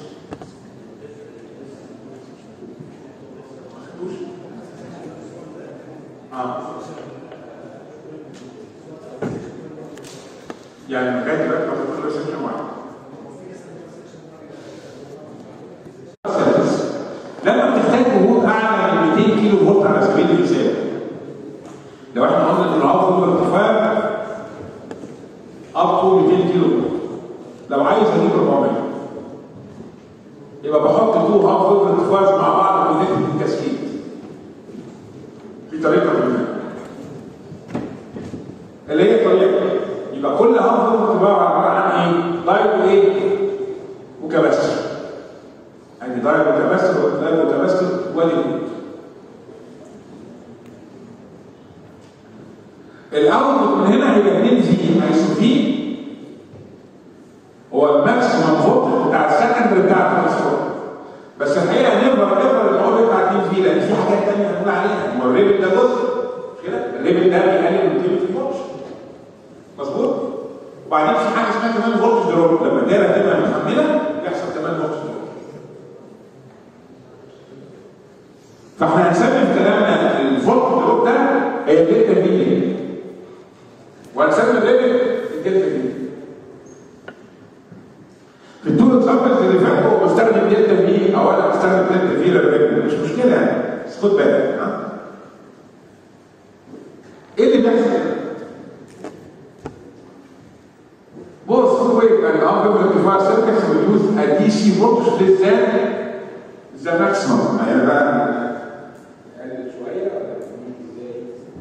ما خدتوش اه يعني لغايه دلوقتي ما خدتوش غير سيكشن واحد لما بتحتاج جهود اعلى من 200 كيلو فولت على سبيل المثال لو احنا قلنا ان العرض الارتفاع اب تو 200 كيلو فولت لو عايز اجيب 400 يبقى بحط تو هاف فولت ارتفاع مع بعض كونكتد بالكاسكيد في طريقه منها اللي هي الطريقه يبقى كل هاف فولت ارتفاع عباره عن ايه؟ دايت وايه؟ وكباستر يعني دايت وكباستر ودايت وكباستر وادي الوقت الاوتبوت من هنا هيبقى 2 في حيث في هو الماكسيمم فولت بتاع السكندري بتاع الترانسفورمر بس الحقيقه نيفر ايفر ان هو بيطلع 2 في لان في حاجات ثانيه هنقول عليها هو الريبل ده جزء مش كده؟ الريبل ده بيقلل من قيمه الفولت مظبوط؟ وبعدين في حاجه اسمها كمان فولت دروب لما الدايره تبقى محمله يحصل كمان فولت دروب فاحنا هنسمي في كلامنا الفولت دروب ده هي دلتا في وهنسمي الريبل الدلتا في في التو اكزامبلز اللي فاتوا هو بستخدم دلتا في او انا بستخدم دلتا في للريبل مش مشكله يعني بس خد بالك ها ايه اللي بيحصل هنا؟ Both two wave and outwave rectifier circuits will use a DC voltage less than the maximum. يعني بقى نقلل شوية ولا نقول ازاي؟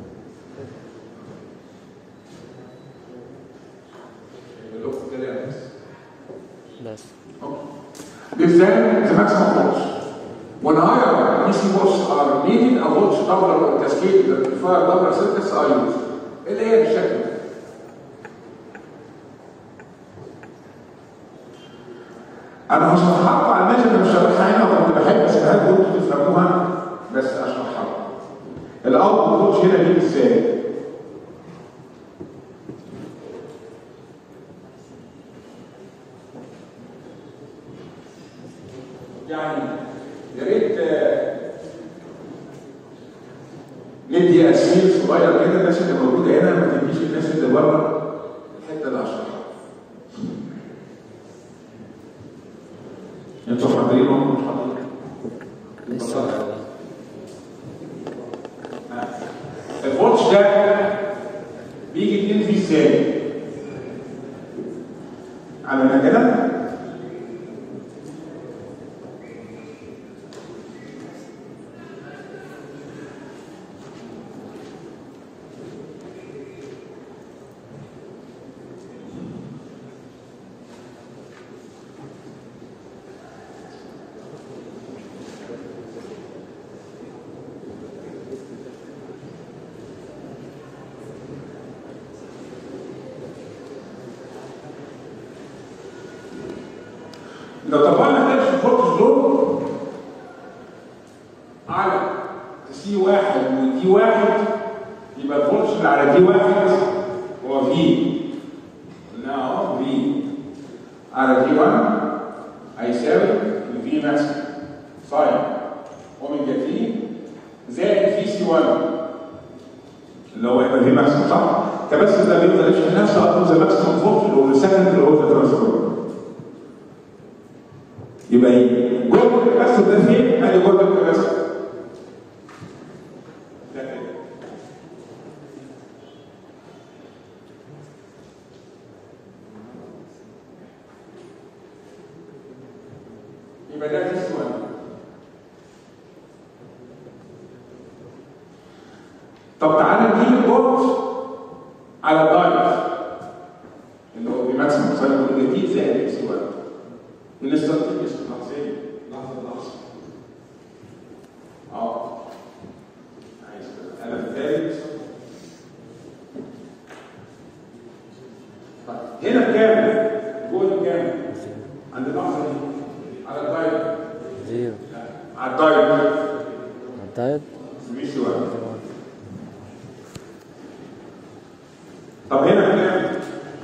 يقول لكم كده يا ناس. بس Less than the maximum voltage. When higher DC volts are needed, a voltage doubler or cascade rectifier doubler circuits are used. اللي هي بالشكل ده. انا هشرحها لكم على الماشي انا مش شارحها هنا وكنت بحب اسيبها لكم انتوا تفهموها بس اشرحها لكم. الاوتبوت فولت هنا بيجي ازاي؟ يعني يا ريت آه، ندي اسئله صغير كده الناس اللي موجوده هنا ما تديش الناس اللي بره الحته اللي اشرحها. انتوا حاضرين ولا مش حاضرين؟ لسه الفولتج ده بيجي 2 في ازاي؟ على هنا كده لو طبقنا كده في الفولتج لود على سي واحد ودي واحد يبقى الفولتج اللي على دي واحد هو في قلنا اهو في على دي 1 هيساوي الفي ماكسيمم ساين اوميجا تي زائد في سي 1 اللي هو يبقى في ماكسيمم صح؟ كبس ده بيفضل يشحن نفسه up to the maximum voltage or the second اللي هو the transformer يبقى ايه؟ جهد الكباستور ده فين؟ ادي جهد الكباستور ده كده يبقى ده في سؤال طب تعالى نجيب الجهد على الدايت اللي هو بماكسيمم ساين والجديد زائد اكس 1 الانستنتينيوس لحظه لحظه لحظه اه عايز انا الثالث طيب هنا كام؟ جول كام؟ عند اللحظه دي على الدايت زيرو على الدايت الدايت مش واحد طب هنا كام؟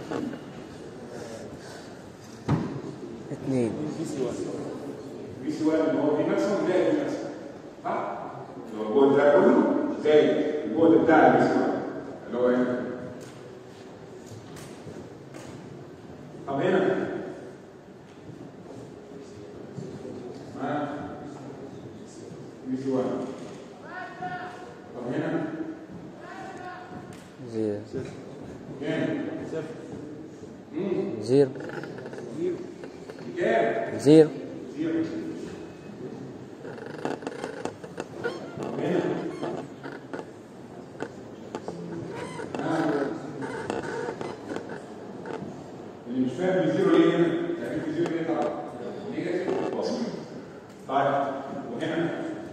اتنين في سي واحد اللي هو في ماكسيموم زائد في ماكسيموم صح؟ اللي هو الجهد ده كله زائد الجهد بتاع البي سي واحد اللي هو هنا طب هنا ها بي سي واحد طب هنا زيرو كام؟ مم. زيرو كام؟ زيرو زيرو طب هنا اللي مش فاهم بزيرو ليه هنا؟ يعني بزيرو ليه طبعا؟ نيجاتيف بسيط طيب وهنا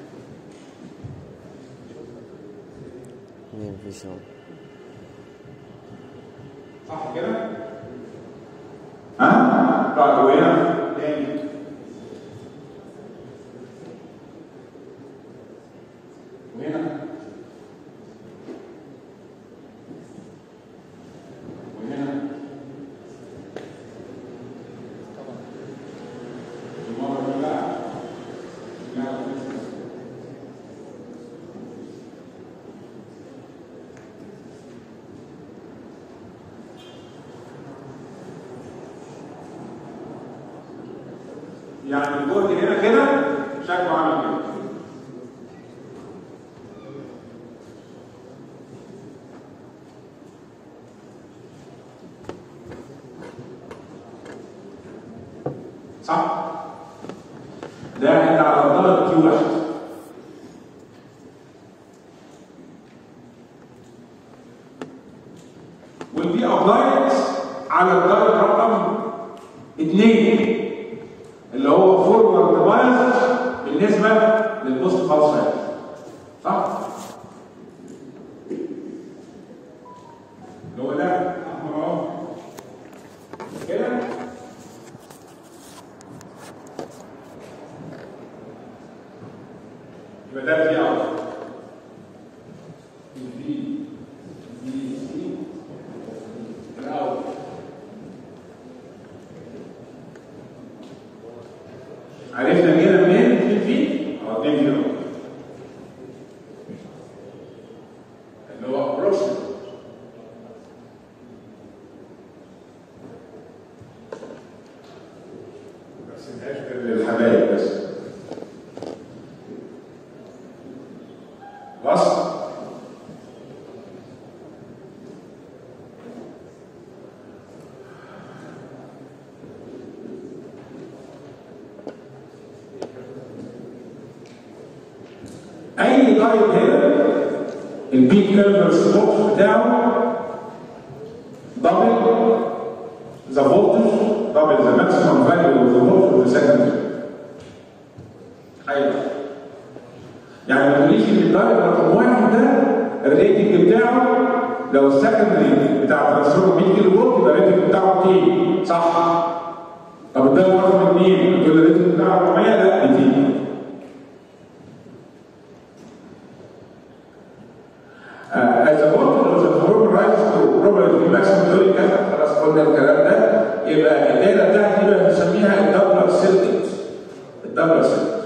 اتنين في شغل صح كده؟ ها؟ طيب وهنا تاني وهنا وهنا المرة اللي بعد لا يعني الجهد هنا كده شكله عامل كده صح؟ ده اللي على الضغط كيو واحد والبي ابلايد على الضغط رقم اثنين اللي هو فورورد بايس بالنسبه للبوست فالس صح؟ اللي هو ده احمر اهو كده يبقى ده في اوت في في سي الاوت عرفنا جينا منين؟ 2 في اه 2 في اوت اللي هو approximate ما رسمهاش غير للحبايب بس وصل اي تايب هنا البيك كيرف سلوب بتاعه دبل ذا فولتج دبل ذا ماكسيمم فاليو اوف ذا فولتج اوف ذا سكند ايوه يعني ما تقوليش ان الدايب رقم واحد ده الريتنج بتاعه لو السكندري بتاع ترانسفورمر 100 كيلو فولت يبقى الريتنج بتاعه 200 صح طب الدايت رقم اثنين تقول لي الريتم بتاعه 400 لا 200 آه، as a bottle of the form rises to probably maximum during كذا خلاص قلنا الكلام ده يبقى الدايره بتاعتي بقى بنسميها الدبلر سيركت الدبلر سيركت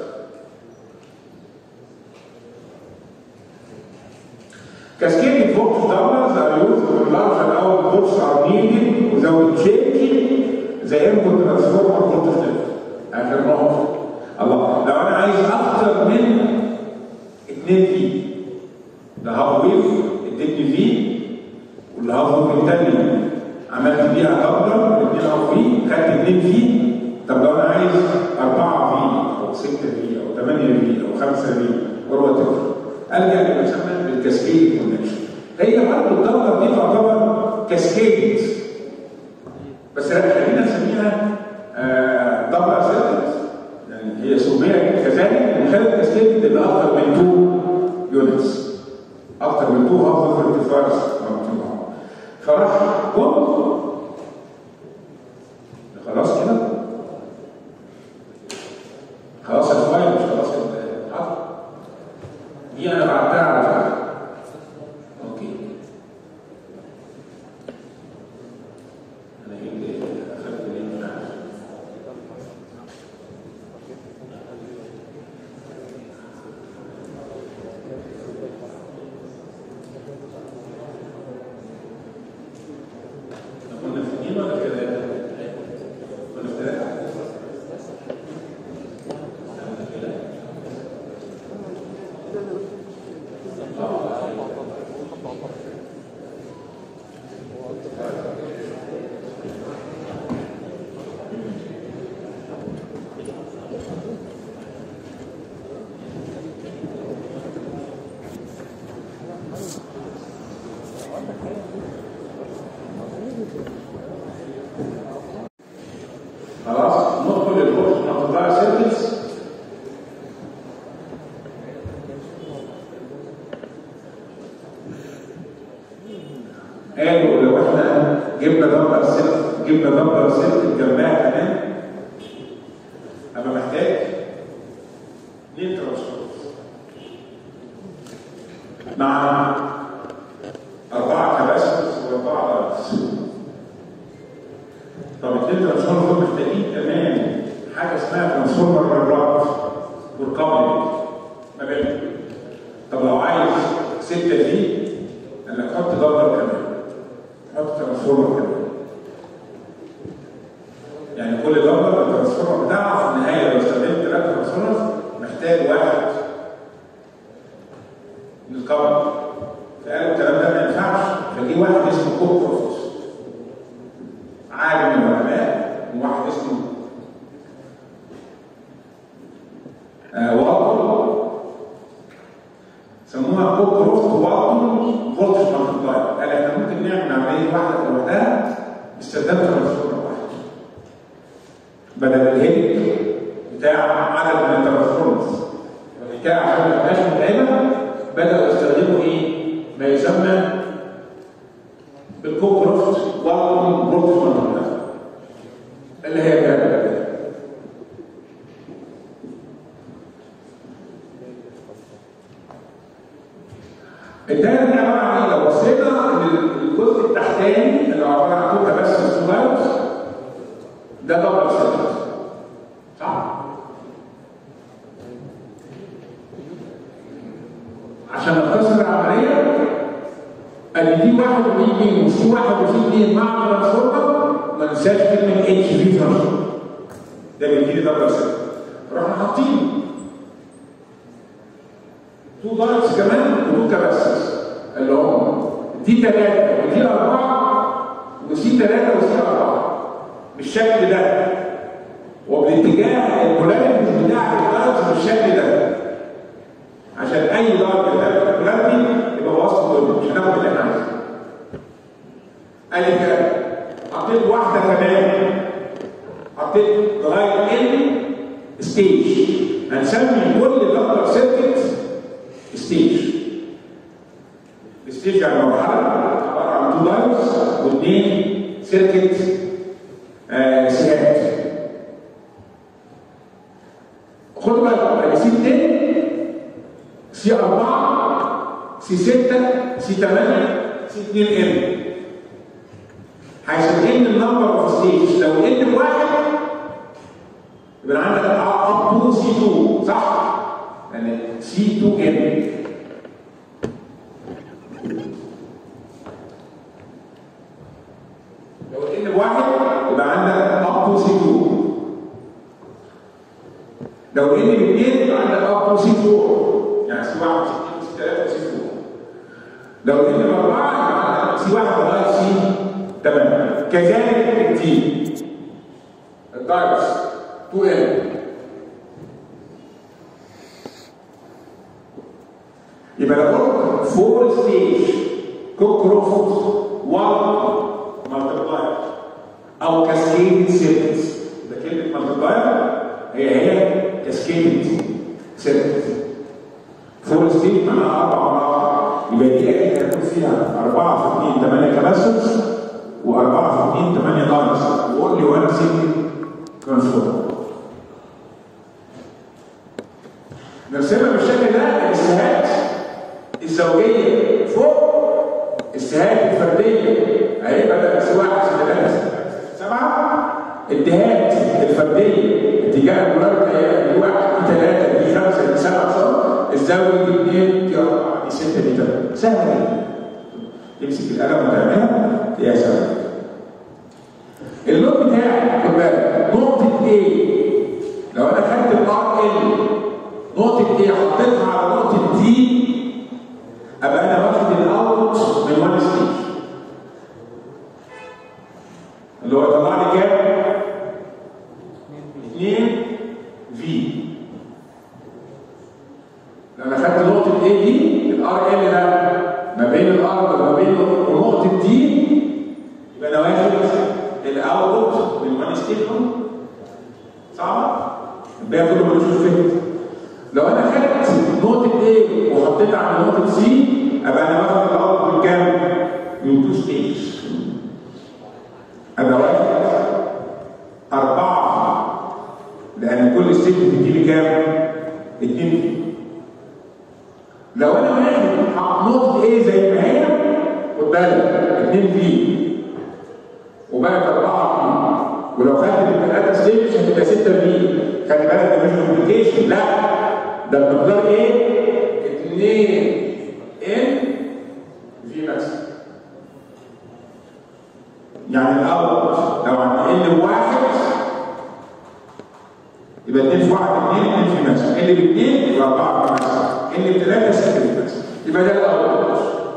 Cascading voltage doublers are used when larger outputs are needed without changing the input transformer voltage level. آخر نقطة. الله لو أنا عايز أكتر من 2 في ده هاف ويف ادتني في والهاف ويف الثاني عملت بيها دبلر الاثنين هاف في خدت 2 في طب لو أنا عايز 4 في أو 6 في أو 8 في أو 5 في وات ايفر ارجع لما يسمى بالكاسكيد كونكشن هي برضه الدوره دي تعتبر كاسكيد بس لا خلينا نسميها دبل سيركت يعني هي سميت كذلك من خلال الكاسكيد اللي اكثر من 2 يونتس اكثر من 2 هاف فيرتيفايرز فراح بوم خلاص كده خلاص الفايل مش خلاص الحرف دي انا بعتها على فكره اوكي انا ايه اللي اخدت ليه مش عارف كنا في اثنين ولا في ثلاثة؟ كنا في ثلاثة؟ كنا في ثلاثة؟ خلاص ندخل للبورد ناخد بقى سيركتس قالوا لو احنا جبنا دبر سلك جبنا دبر سلك جنبها كمان ابقى محتاج اثنين ترانسفورمر مع أربعة كباسيتورز وأربعة لايتس طب اثنين ترانسفورمر دول محتاجين كمان حاجة اسمها ترانسفورمر رباط والكابلنج ما بينهم طب لو عايز ستة دي انك تحط دبر كمان حط ترانسفورمر كمان يعني كل دبر الترانسفورمر بتاعه في النهايه لو استخدمت ثلاث ترانسفورمر محتاج واحد للكابل فقالوا الكلام ده ما ينفعش فجي واحد اسمه كوكروفت عالم من العلماء وواحد اسمه آه والتون سموها كوكروفت والتون فولتج مالتبلاير قال احنا ممكن نعمل عمليه واحده لوحدها باستخدام ترانسفورمر واحد بدل الهيك بتاع عدد من الترانسفورمرز الحكايه عشان ما تبقاش متعبه بداوا يستخدموا ايه؟ ما يسمى بالكوكروفت والتون فولتج مالتبلاير اللي هي كده الدايره دي عباره عن ايه؟ لو بصينا للجزء التحتاني اللي عباره عن توتا بس سلايدز ده دبل سيركت صح؟ عشان نختصر العمليه ادي دي واحد ودي اثنين وفي واحد وفي اثنين مع ترانسفورمر ما ننساش كلمه اتش في ترانسفورمر ده بيديني دبل سيركت رحنا حاطين تو دايتس كمان وتو كباسيتس اللي هم دي ثلاثة ودي أربعة وسي ثلاثة وسي أربعة بالشكل ده وبالاتجاه البولاريتي بتاع الدايتس بالشكل ده عشان أي دايت يتقابل البولاريتي يبقى وسط دول مش هناخد اللي احنا عايزينه. أدي كده حطيت واحدة كمان حطيت لغاية ان ستيج هنسمي كل دبل سيركت ستيج الستيج يعني مرحله عباره عن تو لاينز واثنين سيركت آه سيات سي 4 سي 6 سي 8 سي 2 ان حيث ان النمبر اوف ستيج لو ان بواحد يبقى عندك اب تو سي 2 صح؟ يعني سي 2 ان لو ان بواحد يبقى عندك اب تو سي 2 لو ان باثنين يبقى عندك اب تو سي 4 يعني سي 1 سي 2 سي 3 سي 4 لو ان باربعه يبقى عندك سي 1 لغايه سي 8 كذلك التي الدايرس 2 ان يبقى لو قلت فور ستيج كوكروفت 1 مالتبلاير او كاسكيد سيركتس ده كلمه مالتبلاير هي هي كاسكيد سيركتس فور ستيج معناها اربع مرات يبقى دي ايه هيكون فيها 4 في 2 8 كباسوس و4 في 2 8 دايرس واونلي 1 سنجل ترانسفورمر نرسمها بالشكل ده الاستهات الزوجيه فوق السهات الفرديه اهي بدل سي واحد سي ثلاثه سبعه الدهات الفرديه اتجاه المركز دي واحد دي ثلاثه دي خمسه دي سبعه صح الزاويه دي اثنين دي اربعه دي سته دي ثلاثه سهله جدا تمسك القلم وتعملها تلاقيها سهله اللون بتاعي خد بالك نقطه ايه لو انا خدت الار ال نقطه ايه حطيتها على نقطه دي ابقى انا واخد الاوت من وان ستيج اللي هو طلع لي كام؟ 2 في لو انا خدت نقطه ايه دي الار ال ده ما بين الارض وما بين نقطه دي يبقى انا واخد الاوت من وان ستيج صعبه؟ الباقي كله ملوش افكت لو انا خدت نقطه ايه وحطيتها على نقطه سي ابقى انا واخد الاوت من كام؟ من تو ستيج ابقى واخد اربعه لان كل ستيج بتدي لي كام؟ اتنين في لو انا واخد نقطه ايه زي ما هي خد بالك اتنين في وبقت اربعه في ولو خدت الثلاثه ستيج هتبقى سته في خلي بالك ده مش كومبليكيشن لا ده المقدار ايه؟ 2 ان في ماكس يعني الاول لو عند ال بواحد يبقى 2 في 1 2 2 في ماكس ال ب 2 يبقى 4 في ماكس ال ب 3 6 في ماكس يبقى ده الاول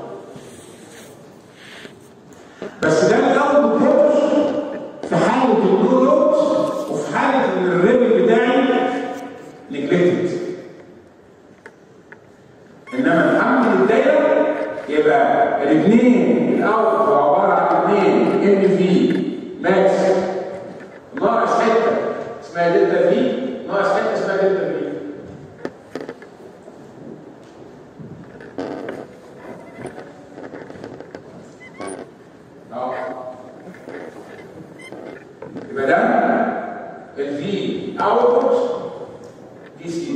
بس ده الاول بروش في حاله النو لود وفي حاله ان الريبل بتاعي نجلكتد انما الحمل الدايره يبقى الاثنين الاول هو عباره عن اثنين ان في ماكس ناقص حته اسمها دلتا في ناقص حته اسمها دلتا في اه يبقى ده الفي اوتبوت دي سي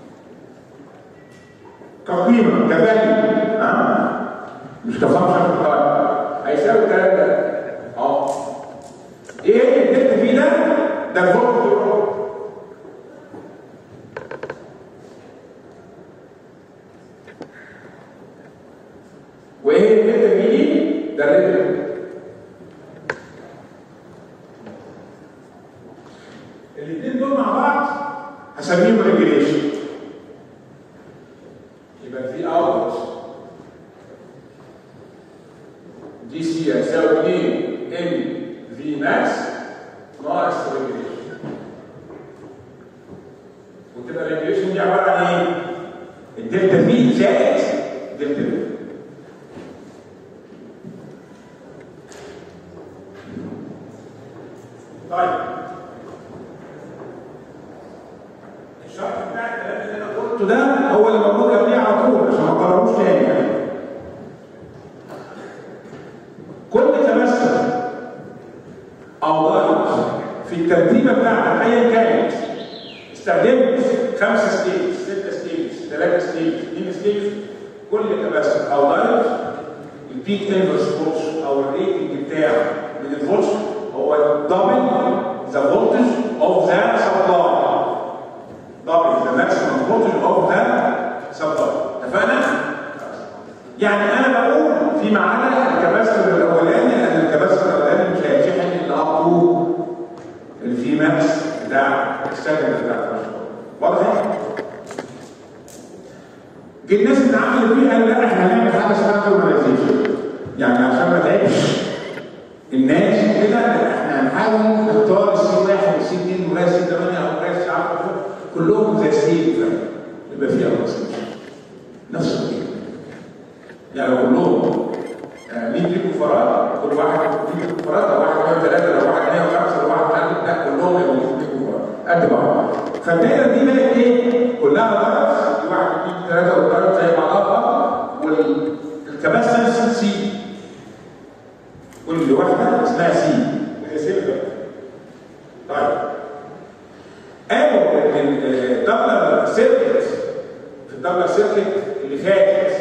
كقيمه كفاليو ها مش كفانكشن طيب هيساوي الكلام ده اه ايه الدلتا في ده ده الفولت وايه الدلتا في دي ده الريتم الاثنين دول مع بعض هسميهم ريجريشن يبقى في اوت دي سي هيساوي 2 ان في ماكس ناقص ريجريشن وتبقى الريجريشن دي عباره عن ايه؟ الدلتا في زائد دلتا في طيب الشرط بتاع الكلام اللي انا قلته ده هو اللي موجود قبليه على طول عشان ما اكرروش تاني يعني كل تمثل او ضغط في الترتيبه بتاعتك ايا كانت استخدمت خمسه ستيج سته ستيج ثلاث ستيج اثنين ستيج كل كباسيتور او دايركت البيك انفرس فولتج او الريتنج بتاعه من الفولتج هو دبل ذا فولتج اوف ذا سبلاي دبل ذا ماكسيمم فولتج اوف ذا سبلاي اتفقنا؟ يعني انا بقول فيما عدا الكباسيتور الاولاني لان الكباسيتور الاولاني مش هيشحن الا اب تو الفي ماكس بتاع السكند بتاع الترانسفورمر واضح؟ جه الناس اللي عملوا فيها قالوا لا احنا هنعمل حاجه اسمها نورماليزيشن يعني عشان ما تعبش الناس كده لا احنا هنحاول نختار السي واحد والسي اثنين ولا السي 8 او ولا السي 10 كلهم زي سي يبقى فيها نورماليزيشن نفس الطريقه يعني كلهم 100 ليكو فراد كل واحد 100 ليكو فراد لو واحد 103 لو واحد 105 لو واحد 3 لا كلهم يبقوا 100 ليكو فراد قد بعض فالدايره دي بقت ايه؟ كلها درجات في واحد 2 3 والدرجات زي بعضها والكباسنس سي كل واحده اسمها سي وهي سيلفر طيب قالوا ان الدبلر سيركت في الدبلر سيركت اللي فاتت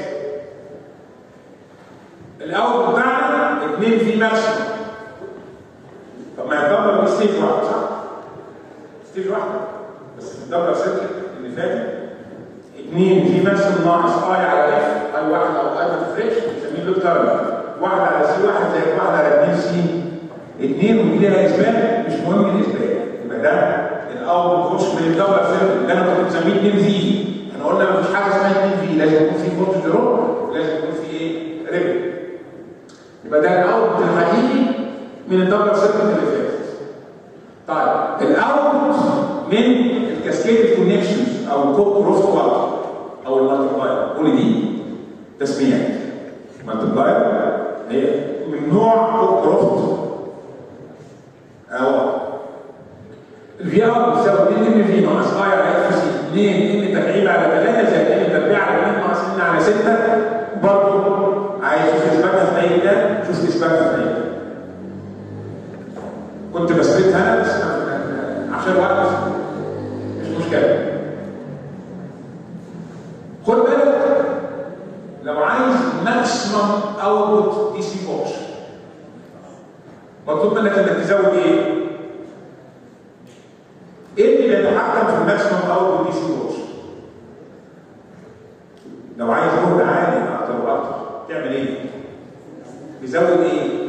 الاول بتاعنا اثنين في ماكسيموم طب ما الدبلر دي ستيج واحد صح؟ ستيج واحده بس في الدبلر سيركت اللي فاتت اثنين في ماكسيموم ناقص اي على اف اي واحد او اي ما تفرقش بنسميه لوب تيرمينال واحد على سي واحد زي واحد على اثنين سي اثنين ودي لها اثبات مش مهم الاثبات يبقى ده الاول بيخش من الدبلر سيركت اللي انا كنت مسميه 2 في احنا قلنا ما فيش حاجه اسمها 2 في لازم يكون في فولت دروب ولازم يكون في ايه؟ ريبل يبقى ده الاوت الحقيقي من الدبلر سيركت اللي فاتت. طيب الاوت من الكاسكيد كونكشنز او الكوب كروس كواد او المالتبلاير كل دي تسميات. مالتبلاير هي من نوع كوب كروس او الفي ار بتساوي 2 ان في ناقص اي على اف سي 2 ان تكعيب على 3 زائد ان تربيع على 2 ناقص ان على 6 برضه عايز تشوف اثباتها في اي ده شوف اثباتها في اي ده كنت بثبتها انا بس عشان وقت مش مشكله خد بالك لو عايز ماكسيمم اوتبوت دي سي بوكس مطلوب منك انك تزود ايه؟ ايه اللي بيتحكم في الماكسيمم اوتبوت دي سي بوكس؟ لو عايز جهد عالي اكتر واكتر تعمل ايه؟ بيزود ايه؟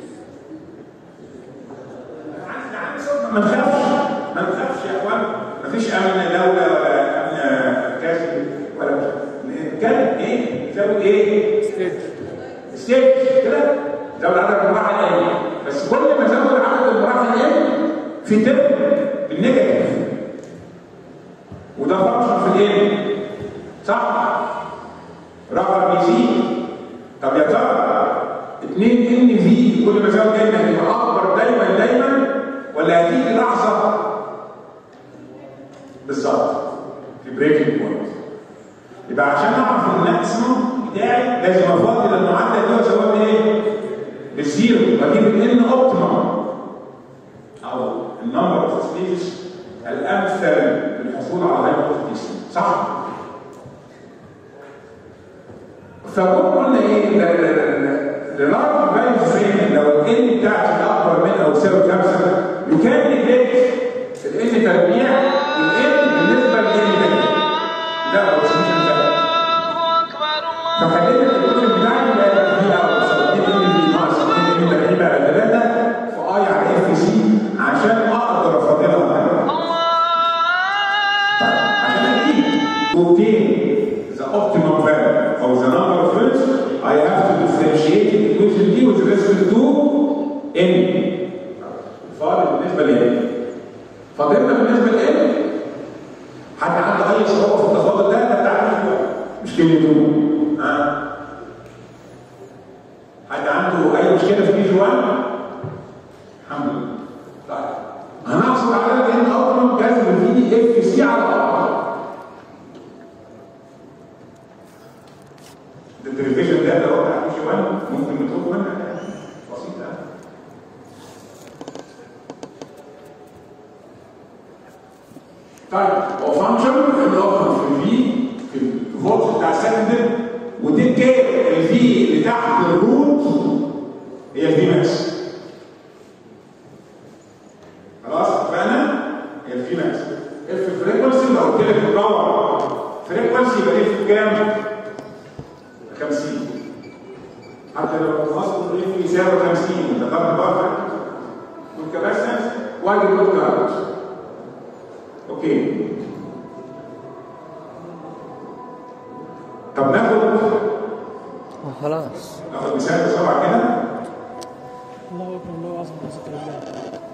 ما نخافش ما نخافش يا اخوان مفيش امن دوله ولا امن كاسب ولا نتكلم ايه؟ نزود ايه؟ ستيج ستيج كده زود عدد المراحل ايه؟ بس كل ما زود عدد المراحل ايه؟ في ترم بالنيجاتيف وده فانكشن في الايه؟ صح؟ رقم بيزيد طب يا ترى 2 ان في كل ما زود دايما هتبقى اكبر دايما دايما ولا هتيجي لحظه بالظبط في بريكنج بوينت يبقى عشان اعرف الماكسيموم بتاعي لازم افضل المعدل ده واسويه بايه؟ بالزيرو واجيب الان اوبتيمم او النمبر اوف ستيجز الامثل للحصول على هاي صح؟ فقلنا قلنا ايه للارج فاليو فريم لو الان بتاعتي اكبر من او تساوي 5 يكان نجلكت الان تربيع الان بالنسبه للان تربيع ده هو السوليوشن ده فخلينا الايكويشن بتاعي يبقى في او تساوي 2 ان في ناقص 2 ان تربيع على 3 في اي على اف سي عشان اقدر افضلها طيب عشان اجيب obtain the optimum value or the number of units, I have to differentiate the equation D with respect to n. فاضل بالنسبه ل n. فاضلنا بالنسبه ل n حد عنده اي صعوبه في التفاضل ده ده بتاع مش كلمه ها حد عنده اي مشكله في بي 1 الحمد لله طيب هنحصل على ان اوبتيمم جذر في اف سي على بعض الديريفيشن ده اللي هو بتاع بي 1 ممكن نطلب منك بسيط يعني طيب هو فانكشن اللي هو في الفي في الفولت بتاع السكندري وتيك كير الفي اللي تحت الروت هي الفي ماكس خلاص اتفقنا؟ هي الفي ماكس اف فريكونسي لو قلت لك الباور فريكونسي يبقى اف كام؟ 50 حتى لو الفاصل اف يساوي 50 انت ضرب الباور والكباسنس واجب لود كارت اوكي طب ناخد آه، خلاص ناخد مثال بسرعه كده الله اكبر الله اعظم لا ذكر الله